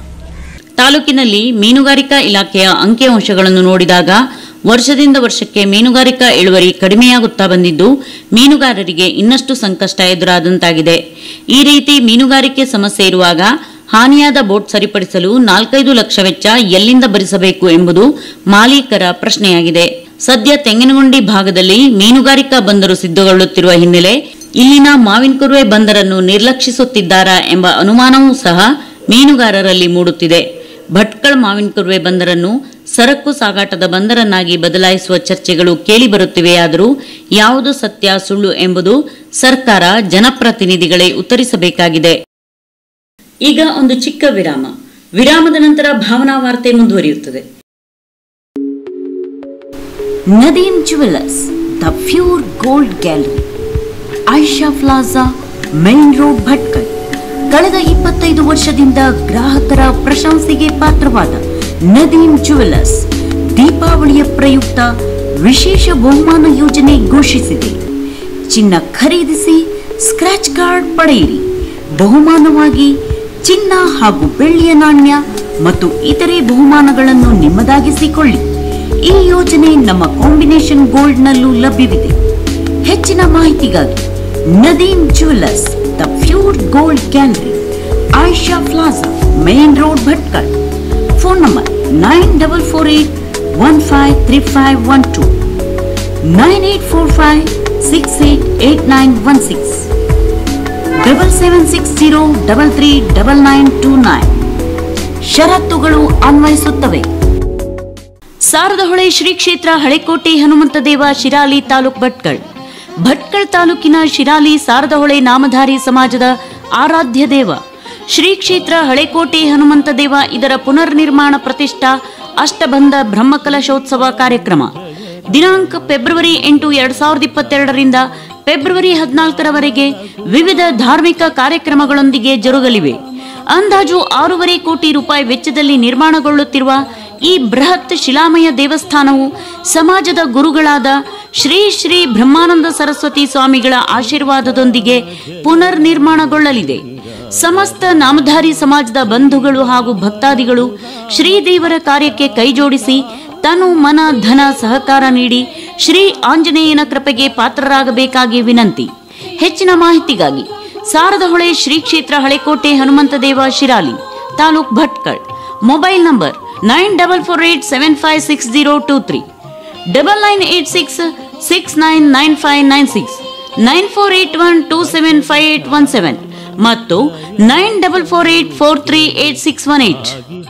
ತಾಲೂಕಿನಲ್ಲಿ ಮೀನುಗಾರಿಕಾ ಇಲಾಖೆಯ ಅಂಕಿಅಂಶಗಳನ್ನು ನೋಡಿದಾಗ ವರ್ಷದಿಂದ ವರ್ಷಕ್ಕೆ ಮೀನುಗಾರಿಕಾ ಇಳುವರಿ ಕಡಿಮೆಯಾಗುತ್ತಾ ಬಂದಿದ್ದು ಮೀನುಗಾರರಿಗೆ ಇನ್ನಷ್ಟು ಸಂಕಷ್ಟ ಎದುರಾದಂತಾಗಿದೆ ಈ ರೀತಿ ಮೀನುಗಾರಿಕೆ ಸಮಸ್ಯೆ ಇರುವಾಗ ಹಾನಿಯಾದ ಬೋಟ್ ಸರಿಪಡಿಸಲು ನಾಲ್ಕೈದು ಲಕ್ಷ ವೆಚ್ಚ ಎಲ್ಲಿಂದ ಭರಿಸಬೇಕು ಎಂಬುದು ಮಾಲೀಕರ ಪ್ರಶ್ನೆಯಾಗಿದೆ ಸದ್ಯ ತೆಂಗಿನಗುಂಡಿ ಭಾಗದಲ್ಲಿ ಮೀನುಗಾರಿಕಾ ಬಂದರು ಸಿದ್ಧಗೊಳ್ಳುತ್ತಿರುವ ಹಿನ್ನೆಲೆ ಇಲ್ಲಿನ ಮಾವಿನಕುರುವೆ ಬಂದರನ್ನು ನಿರ್ಲಕ್ಷಿಸುತ್ತಿದ್ದಾರಾ ಎಂಬ ಅನುಮಾನವೂ ಸಹ ಮೀನುಗಾರರಲ್ಲಿ ಮೂಡುತ್ತಿದೆ ಭಟ್ಕಳ ಮಾವಿನಕುರುವೆ ಬಂದರನ್ನು ಸರಕು ಸಾಗಾಟದ ಬಂದರನ್ನಾಗಿ ಬದಲಾಯಿಸುವ ಚರ್ಚೆಗಳು ಕೇಳಿಬರುತ್ತಿವೆಯಾದರೂ ಯಾವುದು ಸತ್ಯ ಸುಳ್ಳು ಎಂಬುದು ಸರ್ಕಾರ ಜನಪ್ರತಿನಿಧಿಗಳೇ ಉತ್ತರಿಸಬೇಕಾಗಿದೆ ಈಗ ಒಂದು ಚಿಕ್ಕ ವಿರಾಮ ವಿರಾಮದ ನಂತರ ಭಾವನಾ ವಾರ್ತೆ ಮುಂದುವರಿಯುತ್ತದೆ
Nadeem Jewellers the Pure Gold Gallery Aisha Plaza Main Road Bhatkal ಕಳೆದ ಇಪ್ಪತ್ತೈದು ವರ್ಷದಿಂದ ಗ್ರಾಹಕರ ಪ್ರಶಂಸೆಗೆ ಪಾತ್ರವಾದ ನದೀಮ್ ಜುವೆಲ್ಲರ್ಸ್ ದೀಪಾವಳಿಯ ಪ್ರಯುಕ್ತ ವಿಶೇಷ ಬಹುಮಾನ ಯೋಜನೆ ಘೋಷಿಸಿದೆ ಚಿನ್ನ ಖರೀದಿಸಿ ಸ್ಕ್ರಾಚ್ ಕಾರ್ಡ್ ಪಡೆಯಿರಿ ಬಹುಮಾನವಾಗಿ ಚಿನ್ನ ಹಾಗೂ ಬೆಳ್ಳಿಯ ನಾಣ್ಯ ಮತ್ತು ಇತರೆ ಬಹುಮಾನಗಳನ್ನು ನಿಮ್ಮದಾಗಿಸಿಕೊಳ್ಳಿ ಈ ಯೋಜನೆ ನಮ್ಮ ಕಾಂಬಿನೇಷನ್ ಗೋಲ್ಡ್ನಲ್ಲೂ ಲಭ್ಯವಿದೆ ಹೆಚ್ಚಿನ ಮಾಹಿತಿಗಾಗಿ Nadeem Jewellers the Pure Gold Gallery Ayesha Plaza Main Road Bhatkal phone number nine double four eight one five three five one two nine eight four five six eight eight nine one six double seven six zero double three double nine two nine ಷರತ್ತುಗಳು ಅನ್ವಯಿಸುತ್ತವೆ ಸಾರದಹೊಳೆ ಶ್ರೀ ಕ್ಷೇತ್ರ ಹಳೆಕೋಟೆ ಹನುಮಂತ ದೇವ ಶಿರಾಲಿ ತಾಲೂಕ್ ಭಟ್ಕಳ್ ಭಟ್ಕಳ್ ತಾಲೂಕಿನ ಶಿರಾಲಿ ಸಾರದಹೊಳೆ ನಾಮಧಾರಿ ಸಮಾಜದ ಆರಾಧ್ಯ ದೇವ ಶ್ರೀ ಕ್ಷೇತ್ರ ಹಳೆಕೋಟೆ ಹನುಮಂತ ದೇವ ಇದರ ಪುನರ್ ನಿರ್ಮಾಣ ಪ್ರತಿಷ್ಠಾ ಅಷ್ಟಬಂಧ ಬ್ರಹ್ಮಕಲಶೋತ್ಸವ ಕಾರ್ಯಕ್ರಮ ದಿನಾಂಕ ಫೆಬ್ರವರಿ ಎಂಟು ಎರಡ್ ಸಾವಿರದ ಇಪ್ಪತ್ತೆರಡರಿಂದ ಫೆಬ್ರವರಿ ಹದಿನಾಲ್ಕರವರೆಗೆ ವಿವಿಧ ಧಾರ್ಮಿಕ ಕಾರ್ಯಕ್ರಮಗಳೊಂದಿಗೆ ಜರುಗಲಿವೆ ಅಂದಾಜು ಆರೂವರೆ ಕೋಟಿ ರೂಪಾಯಿ ವೆಚ್ಚದಲ್ಲಿ ನಿರ್ಮಾಣಗೊಳ್ಳುತ್ತಿರುವ ಈ ಬೃಹತ್ ಶಿಲಾಮಯ ದೇವಸ್ಥಾನವು ಸಮಾಜದ ಗುರುಗಳಾದ ಶ್ರೀ ಶ್ರೀ ಬ್ರಹ್ಮಾನಂದ ಸರಸ್ವತಿ ಸ್ವಾಮಿಗಳ ಆಶೀರ್ವಾದದೊಂದಿಗೆ ಪುನರ್ ನಿರ್ಮಾಣಗೊಳ್ಳಲಿದೆ ಸಮಸ್ತ ನಾಮಧಾರಿ ಸಮಾಜದ ಬಂಧುಗಳು ಹಾಗೂ ಭಕ್ತಾದಿಗಳು ಶ್ರೀದೇವರ ಕಾರ್ಯಕ್ಕೆ ಕೈಜೋಡಿಸಿ ತನು ಮನ ಧನ ಸಹಕಾರ ನೀಡಿ ಶ್ರೀ ಆಂಜನೇಯನ ಕೃಪೆಗೆ ಪಾತ್ರರಾಗಬೇಕಾಗಿ ವಿನಂತಿ ಹೆಚ್ಚಿನ ಮಾಹಿತಿಗಾಗಿ ಸಾರದಹೊಳೆ ಶ್ರೀ ಕ್ಷೇತ್ರ Halekote Hanumantha Deva Shirali taluk Bhatkal mobile number nine double four eight seven five six zero two three double nine eight six six nine nine five nine six nine four eight one two seven five eight one seven ಮತ್ತು nine double four eight four three eight six one eight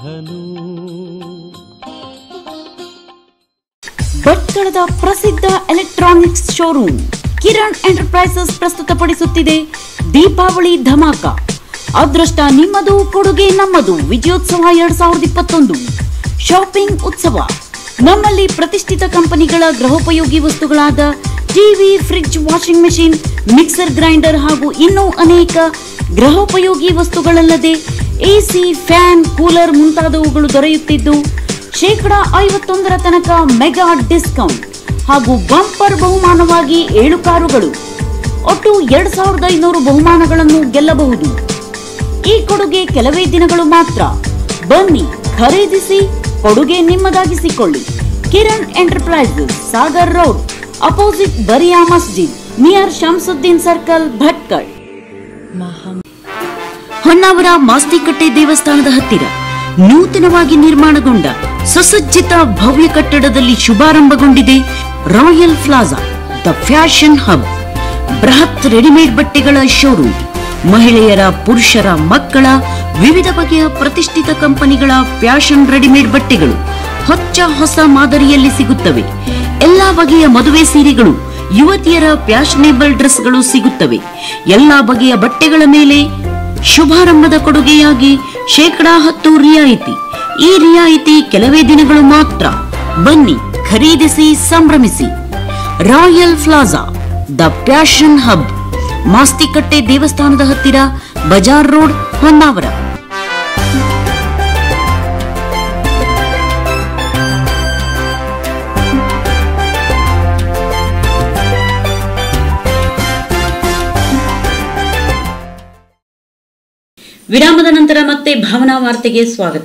ಭಟ್ಕಳದ ಪ್ರಸಿದ್ಧ electronics showroom Kiran Enterprises ಪ್ರಸ್ತುತಪಡಿಸುತ್ತಿದೆ ದೀಪಾವಳಿ ಧಮಾಕ ಅದೃಷ್ಟ ನಿಮ್ಮದು ಕೊಡುಗೆ ನಮ್ಮದು ವಿಜಯೋತ್ಸವ ಎರಡ್ ಸಾವಿರದ ಇಪ್ಪತ್ತೊಂದು ಶಾಪಿಂಗ್ ಉತ್ಸವ ನಮ್ಮಲ್ಲಿ ಪ್ರತಿಷ್ಠಿತ ಕಂಪನಿಗಳ ಗೃಹೋಪಯೋಗಿ ವಸ್ತುಗಳಾದ TV fridge washing machine mixer grinder ಹಾಗೂ ಇನ್ನೂ ಅನೇಕ ಗೃಹೋಪಯೋಗಿ ವಸ್ತುಗಳಲ್ಲದೆ ಎಸಿ ಫ್ಯಾನ್ ಕೂಲರ್ ಮುಂತಾದವುಗಳು ದೊರೆಯುತ್ತಿದ್ದು ಶೇಕಡ ಐವತ್ತೊಂದರ ತನಕ ಮೆಗಾ ಡಿಸ್ಕೌಂಟ್ ಹಾಗೂ ಬಂಪರ್ ಬಹುಮಾನವಾಗಿ ಏಳು ಕಾರುಗಳು ಒಟ್ಟು ಎರಡ್ ಸಾವಿರದ ಐನೂರು ಬಹುಮಾನಗಳನ್ನು ಗೆಲ್ಲಬಹುದು ಈ ಕೊಡುಗೆ ಕೆಲವೇ ದಿನಗಳು ಮಾತ್ರ ಬನ್ನಿ ಖರೀದಿಸಿ ಕೊಡುಗೆ ನಿಮ್ಮದಾಗಿಸಿಕೊಳ್ಳಿ Kiran Enterprises Sagar Road opposite Dariya Masjid near Shamsuddin Circle Bhatkal Honnavar Mastikatte ದೇವಸ್ಥಾನದ ಹತ್ತಿರ ನೂತನವಾಗಿ ನಿರ್ಮಾಣಗೊಂಡ ಸುಸಜ್ಜಿತ ಭವ್ಯ ಕಟ್ಟಡದಲ್ಲಿ ಶುಭಾರಂಭಗೊಂಡಿದೆ Royal Plaza the fashion hub ಬೃಹತ್ ರೆಡಿಮೇಡ್ ಬಟ್ಟೆಗಳ ಶೋರೂಮ್ ಮಹಿಳೆಯರ ಪುರುಷರ ಮಕ್ಕಳ ವಿವಿಧ ಬಗೆಯ ಪ್ರತಿಷ್ಠಿತ ಕಂಪನಿಗಳ ಫ್ಯಾಷನ್ ರೆಡಿಮೇಡ್ ಬಟ್ಟೆಗಳು ಹೊಚ್ಚ ಹೊಸ ಮಾದರಿಯಲ್ಲಿ ಸಿಗುತ್ತವೆ ಎಲ್ಲಾ ಬಗೆಯ ಮದುವೆ ಸೀರೆಗಳು ಯುವತಿಯರ ಫ್ಯಾಷನೇಬಲ್ ಡ್ರೆಸ್ಗಳು ಸಿಗುತ್ತವೆ ಎಲ್ಲಾ ಬಗೆಯ ಬಟ್ಟೆಗಳ ಮೇಲೆ ಶುಭಾರಂಭದ ಕೊಡುಗೆಯಾಗಿ ಶೇಕಡಾ ಹತ್ತು ರಿಯಾಯಿತಿ ಈ ರಿಯಾಯಿತಿ ಕೆಲವೇ ದಿನಗಳು ಮಾತ್ರ ಬನ್ನಿ ಖರೀದಿಸಿ ಸಂಭ್ರಮಿಸಿ Royal Plaza the fashion hub Mastikatte ದೇವಸ್ಥಾನದ ಹತ್ತಿರ ಬಜಾರ್ ರೋಡ್ ಹೊನ್ನಾವರ
ವಿರಾಮದ ನಂತರ ಮತ್ತೆ ಭಾವನಾ ವಾರ್ತೆಗೆ ಸ್ವಾಗತ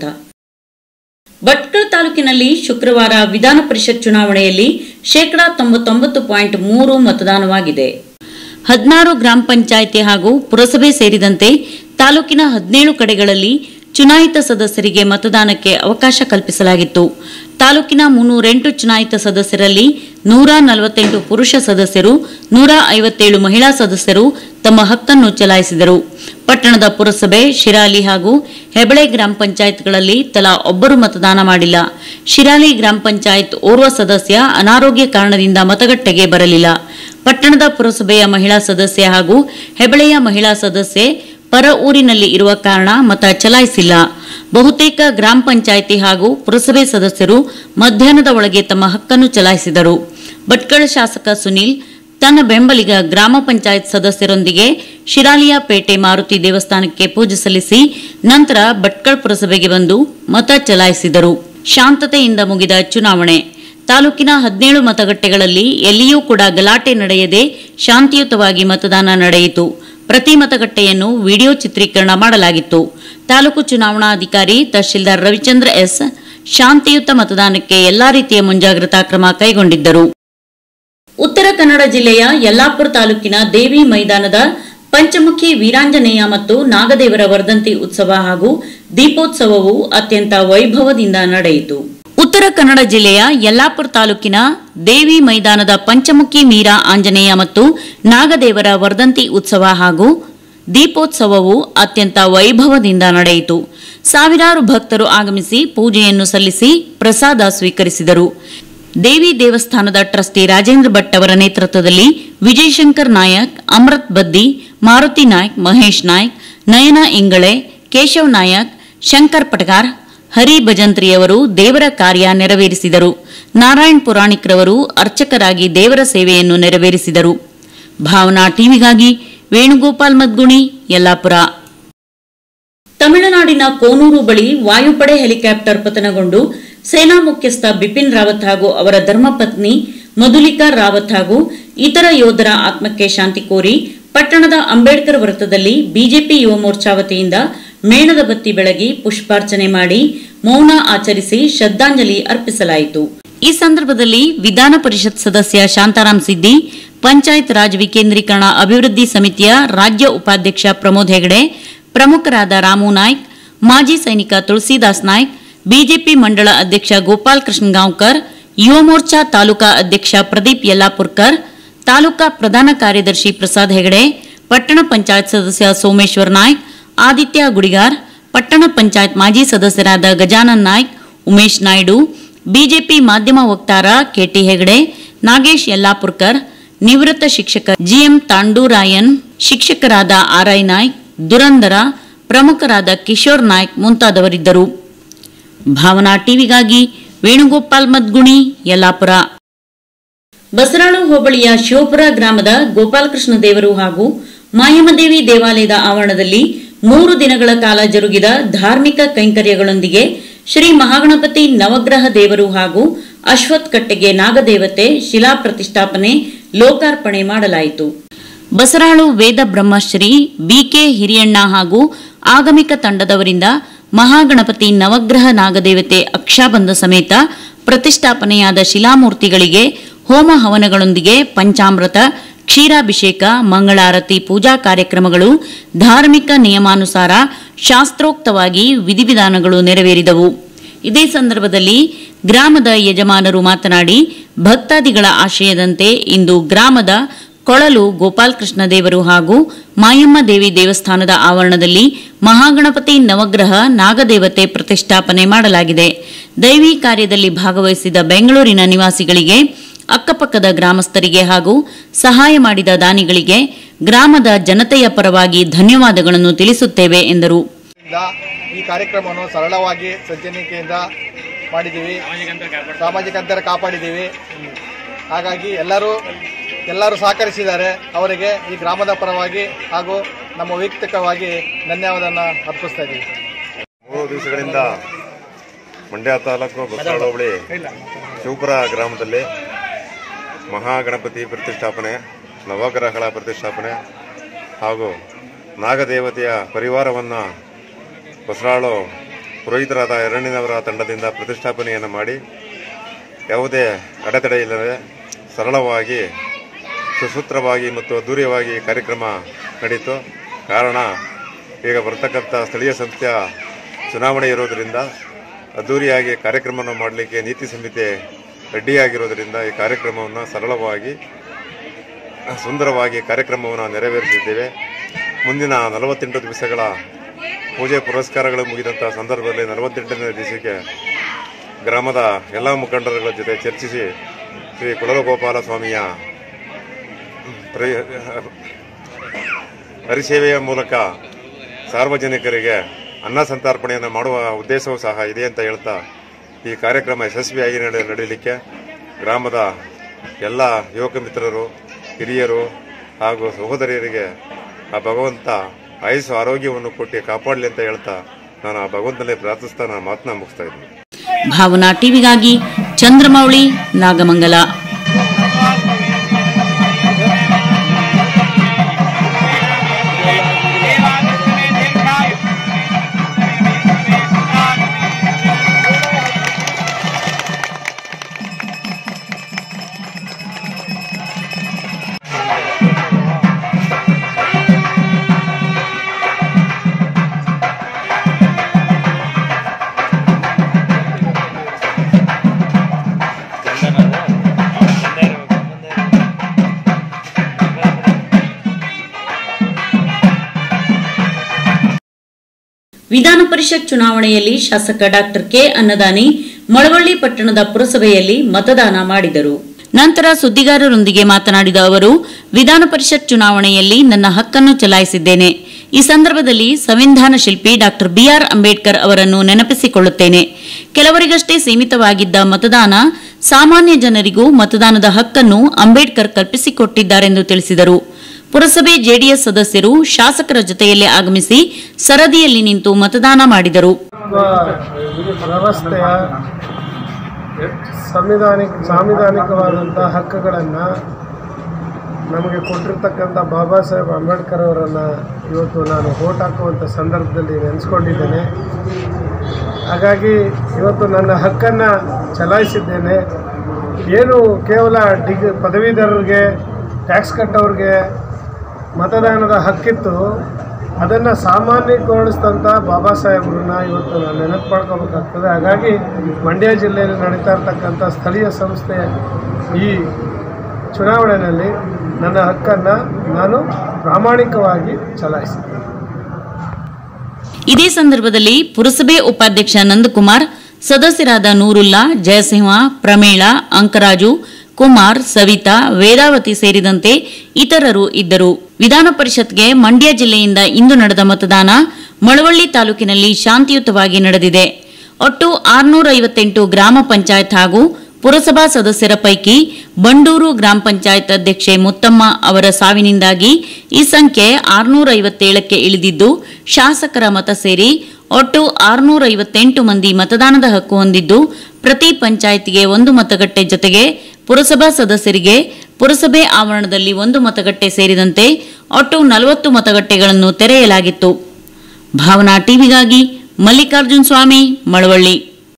ಭಟ್ಕಳ ತಾಲೂಕಿನಲ್ಲಿ ಶುಕ್ರವಾರ ವಿಧಾನ ಪರಿಷತ್ ಚುನಾವಣೆಯಲ್ಲಿ ಶೇಕಡಾ ತೊಂಬತ್ತೊಂಬತ್ತು ಪಾಯಿಂಟ್ ಮೂರು ಮತದಾನವಾಗಿದೆ ಹದಿನಾರು ಗ್ರಾಮ ಪಂಚಾಯಿತಿ ಹಾಗೂ ಪುರಸಭೆ ಸೇರಿದಂತೆ ತಾಲೂಕಿನ ಹದಿನೇಳು ಕಡೆಗಳಲ್ಲಿ ಚುನಾಯಿತ ಸದಸ್ಯರಿಗೆ ಮತದಾನಕ್ಕೆ ಅವಕಾಶ ಕಲ್ಪಿಸಲಾಗಿತ್ತು ತಾಲೂಕಿನ ಮುನ್ನೂರೆಂಟು ಚುನಾಯಿತ ಸದಸ್ಯರಲ್ಲಿ ನೂರ ನಲವತ್ತೆಂಟು ಪುರುಷ ಸದಸ್ಯರು ನೂರ ಐವತ್ತೇಳು ಮಹಿಳಾ ಸದಸ್ಯರು ತಮ್ಮ ಹಕ್ಕನ್ನು ಚಲಾಯಿಸಿದರು ಪಟ್ಟಣದ ಪುರಸಭೆ ಶಿರಾಲಿ ಹಾಗೂ ಹೆಬಳೆ ಗ್ರಾಮ ಪಂಚಾಯತ್ಗಳಲ್ಲಿ ತಲಾ ಒಬ್ಬರು ಮತದಾನ ಮಾಡಿಲ್ಲ ಶಿರಾಲಿ ಗ್ರಾಮ ಪಂಚಾಯತ್ ಓರ್ವ ಸದಸ್ಯ ಅನಾರೋಗ್ಯ ಕಾರಣದಿಂದ ಮತಗಟ್ಟೆಗೆ ಬರಲಿಲ್ಲ ಪಟ್ಟಣದ ಪುರಸಭೆಯ ಮಹಿಳಾ ಸದಸ್ಯೆ ಹಾಗೂ ಹೆಬಳೆಯ ಮಹಿಳಾ ಸದಸ್ಯೆ ಪರ ಊರಿನಲ್ಲಿ ಇರುವ ಕಾರಣ ಮತ ಚಲಾಯಿಸಿಲ್ಲ ಬಹುತೇಕ ಗ್ರಾಮ ಪಂಚಾಯಿತಿ ಹಾಗೂ ಪುರಸಭೆ ಸದಸ್ಯರು ಮಧ್ಯಾಹ್ನದ ಒಳಗೆ ತಮ್ಮ ಹಕ್ಕನ್ನು ಚಲಾಯಿಸಿದರು ಭಟ್ಕಳ ಶಾಸಕ ಸುನೀಲ್ ತನ್ನ ಬೆಂಬಲಿಗ ಗ್ರಾಮ ಪಂಚಾಯತ್ ಸದಸ್ಯರೊಂದಿಗೆ ಶಿರಾಲಿಯ ಪೇಟೆ ಮಾರುತಿ ದೇವಸ್ಥಾನಕ್ಕೆ ಪೂಜೆ ಸಲ್ಲಿಸಿ ನಂತರ ಭಟ್ಕಳ ಪುರಸಭೆಗೆ ಬಂದು ಮತ ಚಲಾಯಿಸಿದರು ಶಾಂತತೆಯಿಂದ ಮುಗಿದ ಚುನಾವಣೆ ತಾಲೂಕಿನ ಹದಿನೇಳು ಮತಗಟ್ಟೆಗಳಲ್ಲಿ ಎಲ್ಲಿಯೂ ಕೂಡ ಗಲಾಟೆ ನಡೆಯದೆ ಶಾಂತಿಯುತವಾಗಿ ಮತದಾನ ನಡೆಯಿತು ಪ್ರತಿ ಮತಗಟ್ಟೆಯನ್ನು ವಿಡಿಯೋ ಚಿತ್ರೀಕರಣ ಮಾಡಲಾಗಿತ್ತು ತಾಲೂಕು ಚುನಾವಣಾಧಿಕಾರಿ ತಹಶೀಲ್ದಾರ್ ರವಿಚಂದ್ರ ಎಸ್ ಶಾಂತಿಯುತ ಮತದಾನಕ್ಕೆ ಎಲ್ಲಾ ರೀತಿಯ ಮುಂಜಾಗ್ರತಾ ಕ್ರಮ ಕೈಗೊಂಡಿದ್ದರು ಉತ್ತರ ಕನ್ನಡ ಜಿಲ್ಲೆಯ ಯಲ್ಲಾಪುರ ತಾಲೂಕಿನ ದೇವಿ ಮೈದಾನದ ಪಂಚಮುಖಿ ವೀರಾಂಜನೇಯ ಮತ್ತು ನಾಗದೇವರ ವರ್ಧಂತಿ ಉತ್ಸವ ಹಾಗೂ ದೀಪೋತ್ಸವವು ಅತ್ಯಂತ ವೈಭವದಿಂದ ನಡೆಯಿತು ಉತ್ತರ ಕನ್ನಡ ಜಿಲ್ಲೆಯ ಯಲ್ಲಾಪುರ ತಾಲೂಕಿನ ದೇವಿ ಮೈದಾನದ ಪಂಚಮುಖಿ ಮೀರಾ ಆಂಜನೇಯ ಮತ್ತು ನಾಗದೇವರ ವರ್ಧಂತಿ ಉತ್ಸವ ಹಾಗೂ ದೀಪೋತ್ಸವವು ಅತ್ಯಂತ ವೈಭವದಿಂದ ನಡೆಯಿತು ಸಾವಿರಾರು ಭಕ್ತರು ಆಗಮಿಸಿ ಪೂಜೆಯನ್ನು ಸಲ್ಲಿಸಿ ಪ್ರಸಾದ ಸ್ವೀಕರಿಸಿದರು ದೇವಿ ದೇವಸ್ಥಾನದ ಟ್ರಸ್ಟಿ ರಾಜೇಂದ್ರ ಭಟ್ ಅವರ ನೇತೃತ್ವದಲ್ಲಿ ವಿಜಯಶಂಕರ್ ನಾಯಕ್ ಅಮೃತ್ ಬದ್ದಿ ಮಾರುತಿ ನಾಯ್ಕ್ ಮಹೇಶ್ ನಾಯ್ಕ್ ನಯನ ಇಂಗಳೆ ಕೇಶವ್ ನಾಯಕ್ ಶಂಕರ್ ಪಟಗಾರ್ ಹರಿ ಭಜಂತ್ರಿಯವರು ದೇವರ ಕಾರ್ಯ ನೆರವೇರಿಸಿದರು ನಾರಾಯಣ್ ಪುರಾಣಿಕ್ರವರು ಅರ್ಚಕರಾಗಿ ದೇವರ ಸೇವೆಯನ್ನು ನೆರವೇರಿಸಿದರು ಭಾವನಾ ಟಿವಿಗಾಗಿ ವೇಣುಗೋಪಾಲ್ ಮದ್ಗುಣಿ ಯಲ್ಲಾಪುರ ತಮಿಳುನಾಡಿನ ಕೋನೂರು ಬಳಿ ವಾಯುಪಡೆ ಹೆಲಿಕಾಪ್ಟರ್ ಪತನಗೊಂಡು ಸೇನಾ ಮುಖ್ಯಸ್ಥ ಬಿಪಿನ್ ರಾವತ್ ಹಾಗೂ ಅವರ ಧರ್ಮಪತ್ನಿ ಮಧುಲಿಕಾ ರಾವತ್ ಹಾಗೂ ಇತರ ಯೋಧರ ಆತ್ಮಕ್ಕೆ ಶಾಂತಿ ಕೋರಿ ಪಟ್ಟಣದ ಅಂಬೇಡ್ಕರ್ ವೃತ್ತದಲ್ಲಿ ಬಿಜೆಪಿ ಯುವ ಮೋರ್ಚಾ ವತಿಯಿಂದ ಮೇಣದ ಬತ್ತಿ ಬೆಳಗಿ ಪುಷ್ಪಾರ್ಚನೆ ಮಾಡಿ ಮೌನ ಆಚರಿಸಿ ಶ್ರದ್ಧಾಂಜಲಿ ಅರ್ಪಿಸಲಾಯಿತು ಈ ಸಂದರ್ಭದಲ್ಲಿ ವಿಧಾನ ಪರಿಷತ್ ಸದಸ್ಯ ಶಾಂತಾರಾಮ್ ಸಿದ್ದಿ ಪಂಚಾಯತ್ ರಾಜ್ ವಿಕೇಂದ್ರೀಕರಣ ಅಭಿವೃದ್ಧಿ ಸಮಿತಿಯ ರಾಜ್ಯ ಉಪಾಧ್ಯಕ್ಷ ಪ್ರಮೋದ್ ಹೆಗಡೆ ಪ್ರಮುಖರಾದ ರಾಮು ನಾಯ್ಕ್ ಮಾಜಿ ಸೈನಿಕ ತುಳಸಿದಾಸ್ ನಾಯ್ಕ್ ಬಿಜೆಪಿ ಮಂಡಳ ಅಧ್ಯಕ್ಷ ಗೋಪಾಲ್ ಕೃಷ್ಣ ಗಾಂವ್ಕರ್ ಯುವ ಮೋರ್ಚಾ ತಾಲೂಕಾ ಅಧ್ಯಕ್ಷ ಪ್ರದೀಪ್ ಯಲ್ಲಾಪುರ್ಕರ್ ತಾಲೂಕಾ ಪ್ರಧಾನ ಕಾರ್ಯದರ್ಶಿ ಪ್ರಸಾದ್ ಹೆಗಡೆ ಪಟ್ಟಣ ಪಂಚಾಯತ್ ಸದಸ್ಯ ಸೋಮೇಶ್ವರ್ ನಾಯ್ಕ್ ಆದಿತ್ಯ ಗುಡಿಗಾರ್ ಪಟ್ಟಣ ಪಂಚಾಯತ್ ಮಾಜಿ ಸದಸ್ಯರಾದ ಗಜಾನನ್ ನಾಯ್ಕ್ ಉಮೇಶ್ ನಾಯ್ಡು ಬಿಜೆಪಿ ಮಾಧ್ಯಮ ವಕ್ತಾರ ಕೆಟಿ ಹೆಗಡೆ ನಾಗೇಶ್ ಯಲ್ಲಾಪುರ್ಕರ್ ನಿವೃತ್ತ ಶಿಕ್ಷಕ ಜಿಎಂ ತಾಂಡೂರಾಯನ್ ಶಿಕ್ಷಕರಾದ ಆರ್ಐ ನಾಯ್ಕ್ ದುರಂದರ ಪ್ರಮುಖರಾದ ಕಿಶೋರ್ ನಾಯ್ಕ್ ಮುಂತಾದವರಿದ್ದರು ಭಾವನಾ ಟಿವಿಗಾಗಿ
ವೇಣುಗೋಪಾಲ್ ಮದ್ಗುಣಿ ಯಲ್ಲಾಪುರ ಬಸರಾಳು ಹೋಬಳಿಯ ಶಿವಪುರ ಗ್ರಾಮದ ಗೋಪಾಲಕೃಷ್ಣ ದೇವರು ಹಾಗೂ ಮಾಯಮದೇವಿ ದೇವಾಲಯದ ಆವರಣದಲ್ಲಿ ಮೂರು ದಿನಗಳ ಕಾಲ ಜರುಗಿದ ಧಾರ್ಮಿಕ ಕೈಂಕರ್ಯಗಳೊಂದಿಗೆ ಶ್ರೀ ಮಹಾಗಣಪತಿ ನವಗ್ರಹ ದೇವರು ಹಾಗೂ ಅಶ್ವತ್ ಕಟ್ಟೆಗೆ ನಾಗದೇವತೆ ಶಿಲಾ ಪ್ರತಿಷ್ಠಾಪನೆ ಲೋಕಾರ್ಪಣೆ ಮಾಡಲಾಯಿತು ಬಸರಾಳು ವೇದ ಬ್ರಹ್ಮಶ್ರೀ ಬಿಕೆ ಹಿರಿಯಣ್ಣ ಹಾಗೂ ಆಗಮಿಕ ತಂಡದವರಿಂದ ಮಹಾಗಣಪತಿ ನವಗ್ರಹ ನಾಗದೇವತೆ ಅಕ್ಷಾಬಂಧ ಸಮೇತ ಪ್ರತಿಷ್ಠಾಪನೆಯಾದ ಶಿಲಾಮೂರ್ತಿಗಳಿಗೆ ಹೋಮ ಹವನಗಳೊಂದಿಗೆ ಪಂಚಾಮೃತ ಕ್ಷೀರಾಭಿಷೇಕ ಮಂಗಳಾರತಿ ಪೂಜಾ ಕಾರ್ಯಕ್ರಮಗಳು ಧಾರ್ಮಿಕ ನಿಯಮಾನುಸಾರ ಶಾಸ್ತ್ರೋಕ್ತವಾಗಿ ವಿಧಿವಿಧಾನಗಳು ನೆರವೇರಿದವು ಇದೇ ಸಂದರ್ಭದಲ್ಲಿ ಗ್ರಾಮದ ಯಜಮಾನರು ಮಾತನಾಡಿ ಭಕ್ತಾದಿಗಳ ಆಶಯದಂತೆ ಇಂದು ಗ್ರಾಮದ ಕೊಳಲು ಗೋಪಾಲಕೃಷ್ಣ ದೇವರು ಹಾಗೂ ಮಾಯಮ್ಮ ದೇವಿ ದೇವಸ್ಥಾನದ ಆವರಣದಲ್ಲಿ ಮಹಾಗಣಪತಿ ನವಗ್ರಹ ನಾಗದೇವತೆ ಪ್ರತಿಷ್ಠಾಪನೆ ಮಾಡಲಾಗಿದೆ ದೈವಿ ಕಾರ್ಯದಲ್ಲಿ ಭಾಗವಹಿಸಿದ ಬೆಂಗಳೂರಿನ ನಿವಾಸಿಗಳಿಗೆ ಅಕ್ಕಪಕ್ಕದ ಗ್ರಾಮಸ್ಥರಿಗೆ ಹಾಗೂ ಸಹಾಯ ಮಾಡಿದ ದಾನಿಗಳಿಗೆ ಗ್ರಾಮದ ಜನತೆಯ ಪರವಾಗಿ ಧನ್ಯವಾದಗಳನ್ನು ತಿಳಿಸುತ್ತೇವೆ ಎಂದರು
ಇಂದ ಈ ಕಾರ್ಯಕ್ರಮವನ್ನು ಸರಳವಾಗಿ ಸಜ್ಜನಿಕೆಯಿಂದ ಮಾಡಿದ್ದೀವಿ ಸಾಮಾಜಿಕ ಅಂತರ ಕಾಪಾಡಿದ್ದೀವಿ ಹಾಗಾಗಿ ಎಲ್ಲರೂ ಎಲ್ಲರೂ ಸಹಕರಿಸಿದ್ದಾರೆ ಅವರಿಗೆ ಈ ಗ್ರಾಮದ ಪರವಾಗಿ ಹಾಗೂ ನಮ್ಮ ವೈಯಕ್ತಿಕವಾಗಿ ಧನ್ಯವಾದವನ್ನು ಅರ್ಪಿಸ್ತಾ ಇದ್ದೀವಿ
ಮೂರು ದಿವಸಗಳಿಂದ ಮಂಡ್ಯ ತಾಲೂಕು ಬಸವಳ ಹೋಬಳಿ ಶಿವಪುರ ಗ್ರಾಮದಲ್ಲಿ ಮಹಾಗಣಪತಿ ಪ್ರತಿಷ್ಠಾಪನೆ ನವಗ್ರಹಗಳ ಪ್ರತಿಷ್ಠಾಪನೆ ಹಾಗೂ ನಾಗದೇವತೆಯ ಪರಿವಾರವನ್ನು ಬಸರಾಳು ಪುರೋಹಿತರಾದ ಎರಡನೇವರ ತಂಡದಿಂದ ಪ್ರತಿಷ್ಠಾಪನೆಯನ್ನು ಮಾಡಿ ಯಾವುದೇ ಅಡೆತಡೆ ಇಲ್ಲದೆ ಸರಳವಾಗಿ ಸುಸೂತ್ರವಾಗಿ ಮತ್ತು ಅದ್ದೂರಿಯವಾಗಿ ಕಾರ್ಯಕ್ರಮ ನಡೀತು ಕಾರಣ ಈಗ ಬರ್ತಕ್ಕಂಥ ಸ್ಥಳೀಯ ಸಂಸ್ಥೆಯ ಚುನಾವಣೆ ಇರೋದರಿಂದ ಅದ್ದೂರಿಯಾಗಿ ಕಾರ್ಯಕ್ರಮವನ್ನು ಮಾಡಲಿಕ್ಕೆ ನೀತಿ ಸಂಹಿತೆ ರೆಡಿಯಾಗಿರೋದರಿಂದ ಈ ಕಾರ್ಯಕ್ರಮವನ್ನು ಸರಳವಾಗಿ ಸುಂದರವಾಗಿ ಕಾರ್ಯಕ್ರಮವನ್ನು ನೆರವೇರಿಸಿದ್ದೇವೆ ಮುಂದಿನ ನಲವತ್ತೆಂಟು ದಿವಸಗಳ ಪೂಜೆ ಪುರಸ್ಕಾರಗಳು ಮುಗಿದಂಥ ಸಂದರ್ಭದಲ್ಲಿ ನಲವತ್ತೆಂಟನೇ ದಿವಸಕ್ಕೆ ಗ್ರಾಮದ ಎಲ್ಲ ಮುಖಂಡರುಗಳ ಜೊತೆ ಚರ್ಚಿಸಿ ಶ್ರೀ ಕುಳಲಗೋಪಾಲ ಸ್ವಾಮಿಯ ಪ್ರ- ಹರಿಸೇವೆಯ ಮೂಲಕ ಸಾರ್ವಜನಿಕರಿಗೆ ಅನ್ನ ಸಂತರ್ಪಣೆಯನ್ನು ಮಾಡುವ ಉದ್ದೇಶವೂ ಸಹ ಇದೆ ಅಂತ ಹೇಳ್ತಾ ಈ ಕಾರ್ಯಕ್ರಮ ಯಶಸ್ವಿಯಾಗಿ ನಡೆ ನಡೀಲಿಕ್ಕೆ ಗ್ರಾಮದ ಎಲ್ಲ ಯುವಕ ಮಿತ್ರರು ಹಿರಿಯರು ಹಾಗೂ ಸಹೋದರಿಯರಿಗೆ ಆ ಭಗವಂತ ಆಯುಸ್ಸು ಆರೋಗ್ಯವನ್ನು ಕೊಟ್ಟು ಕಾಪಾಡಲಿ ಅಂತ ಹೇಳ್ತಾ ನಾನು ಆ ಭಗವಂತನಲ್ಲಿ ಪ್ರಾರ್ಥಿಸ್ತಾ ನಾನು ಮಾತನ್ನ ಮುಗಿಸ್ತಾ ಇದ್ದೀನಿ
ಭಾವನಾ ಟಿವಿಗಾಗಿ ಚಂದ್ರಮೌಳಿ ನಾಗಮಂಗಲ ವಿಧಾನ ಪರಿಷತ್ ಚುನಾವಣೆಯಲ್ಲಿ ಶಾಸಕ ಡಾಕ್ಟರ್ ಕೆ ಅನ್ನದಾನಿ ಮಳವಳ್ಳಿ ಪಟ್ಟಣದ ಪುರಸಭೆಯಲ್ಲಿ ಮತದಾನ ಮಾಡಿದರು ನಂತರ ಸುದ್ದಿಗಾರರೊಂದಿಗೆ ಮಾತನಾಡಿದ ಅವರು ವಿಧಾನ ಪರಿಷತ್ ಚುನಾವಣೆಯಲ್ಲಿ ನನ್ನ ಹಕ್ಕನ್ನು ಚಲಾಯಿಸಿದ್ದೇನೆ ಈ ಸಂದರ್ಭದಲ್ಲಿ ಸಂವಿಧಾನ ಶಿಲ್ಪಿ ಡಾಕ್ಟರ್ ಬಿಆರ್ ಅಂಬೇಡ್ಕರ್ ಅವರನ್ನು ನೆನಪಿಸಿಕೊಳ್ಳುತ್ತೇನೆ ಕೆಲವರಿಗಷ್ಟೇ ಸೀಮಿತವಾಗಿದ್ದ ಮತದಾನ ಸಾಮಾನ್ಯ ಜನರಿಗೂ ಮತದಾನದ ಹಕ್ಕನ್ನು ಅಂಬೇಡ್ಕರ್ ಕಲ್ಪಿಸಿಕೊಟ್ಟಿದ್ದಾರೆಂದು ತಿಳಿಸಿದರು ಪುರಸಭೆ ಜೆಡಿಎಸ್ ಸದಸ್ಯರು ಶಾಸಕರ ಜೊತೆಯಲ್ಲೇ ಆಗಮಿಸಿ ಸರದಿಯಲ್ಲಿ ನಿಂತು ಮತದಾನ ಮಾಡಿದರು
ವ್ಯವಸ್ಥೆಯ ಸಂವಿಧಾನಿಕ ಸಾಂವಿಧಾನಿಕವಾದಂಥ ಹಕ್ಕುಗಳನ್ನು ನಮಗೆ ಕೊಟ್ಟಿರ್ತಕ್ಕಂಥ ಬಾಬಾ ಸಾಹೇಬ್ ಅಂಬೇಡ್ಕರ್ ಅವರನ್ನು ಇವತ್ತು ನಾನು ಓಟ್ ಹಾಕುವಂಥ ಸಂದರ್ಭದಲ್ಲಿ ನೆನೆಸ್ಕೊಂಡಿದ್ದೇನೆ ಹಾಗಾಗಿ ಇವತ್ತು ನನ್ನ ಹಕ್ಕನ್ನು ಚಲಾಯಿಸಿದ್ದೇನೆ ಏನು ಕೇವಲ ಡಿಗ್ ಪದವೀಧರರಿಗೆ ಟ್ಯಾಕ್ಸ್ ಕಟ್ಟೋರಿಗೆ ಮತದಾನದ ಹಕ್ಕಿತ್ತು ಅದನ್ನು ಸಾಮಾನ್ಯಗೊಳಿಸಿದಂಥ ಬಾಬಾ ಸಾಹೇಬ್ರನ್ನ ಇವತ್ತು ನಾನು ನೆನಪು ಮಾಡ್ಕೋಬೇಕಾಗ್ತದೆ ಹಾಗಾಗಿ ಮಂಡ್ಯ ಜಿಲ್ಲೆಯಲ್ಲಿ ನಡೀತಾ ಇರ್ತಕ್ಕಂಥ ಸ್ಥಳೀಯ ಸಂಸ್ಥೆ ಈ ಚುನಾವಣೆಯಲ್ಲಿ ನನ್ನ ಹಕ್ಕನ್ನು ನಾನು ಪ್ರಾಮಾಣಿಕವಾಗಿ ಚಲಾಯಿಸಿದ್ದೇನೆ
ಇದೇ ಸಂದರ್ಭದಲ್ಲಿ ಪುರಸಭೆ ಉಪಾಧ್ಯಕ್ಷ ನಂದಕುಮಾರ್ ಸದಸ್ಯರಾದ ನೂರುಲ್ಲಾ ಜಯಸಿಂಹ ಪ್ರಮೀಳ ಅಂಕರಾಜು ಕುಮಾರ್ ಸವಿತಾ ವೇದಾವತಿ ಸೇರಿದಂತೆ ಇತರರು ಇದ್ದರು ವಿಧಾನ ಪರಿಷತ್ಗೆ ಮಂಡ್ಯ ಜಿಲ್ಲೆಯಿಂದ ಇಂದು ನಡೆದ ಮತದಾನ ಮಳವಳ್ಳಿ ತಾಲೂಕಿನಲ್ಲಿ ಶಾಂತಿಯುತವಾಗಿ ನಡೆದಿದೆ ಒಟ್ಟು ಆರುನೂರ ಐವತ್ತೆಂಟು ಗ್ರಾಮ ಪಂಚಾಯತ್ ಹಾಗೂ ಪುರಸಭಾ ಸದಸ್ಯರ ಪೈಕಿ ಬಂಡೂರು ಗ್ರಾಮ ಪಂಚಾಯತ್ ಅಧ್ಯಕ್ಷೆ ಮುತ್ತಮ್ಮ ಅವರ ಸಾವಿನಿಂದಾಗಿ ಈ ಸಂಖ್ಯೆ ಆರುನೂರ ಐವತ್ತೇಳಕ್ಕೆ ಇಳಿದಿದ್ದು ಶಾಸಕರ ಮತ ಸೇರಿ ಒಟ್ಟು ಆರುನೂರ ಐವತ್ತೆಂಟು ಮಂದಿ ಮತದಾನದ ಹಕ್ಕು ಹೊಂದಿದ್ದು ಪ್ರತಿ ಪಂಚಾಯತ್ಗೆ ಒಂದು ಮತಗಟ್ಟೆ ಜೊತೆಗೆ ಪುರಸಭಾ ಸದಸ್ಯರಿಗೆ ಪುರಸಭೆ ಆವರಣದಲ್ಲಿ ಒಂದು ಮತಗಟ್ಟೆ ಸೇರಿದಂತೆ ಒಟ್ಟು ನಲವತ್ತು ಮತಗಟ್ಟೆಗಳನ್ನು ತೆರೆಯಲಾಗಿತ್ತು ಭಾವನಾ ಟಿವಿಗಾಗಿ ಮಲ್ಲಿಕಾರ್ಜುನ್ ಸ್ವಾಮಿ ಮಳವಳ್ಳಿ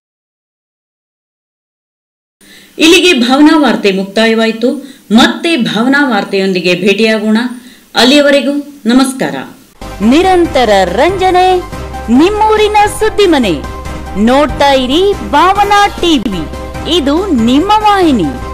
ಇಲ್ಲಿಗೆ ಭಾವನಾ ವಾರ್ತೆ ಮುಕ್ತಾಯವಾಯಿತು ಮತ್ತೆ ಭಾವನಾ ವಾರ್ತೆಯೊಂದಿಗೆ ಭೇಟಿಯಾಗೋಣ ಅಲ್ಲಿಯವರೆಗೂ ನಮಸ್ಕಾರ
ನಿರಂತರ ರಂಜನೆ ನಿಮ್ಮೂರಿನ ಸುದ್ದಿ ಮನೆ ನೋಡ್ತಾ ಇರಿ ಭಾವನಾ ಟಿವಿ ಇದು ನಿಮ್ಮ ವಾಹಿನಿ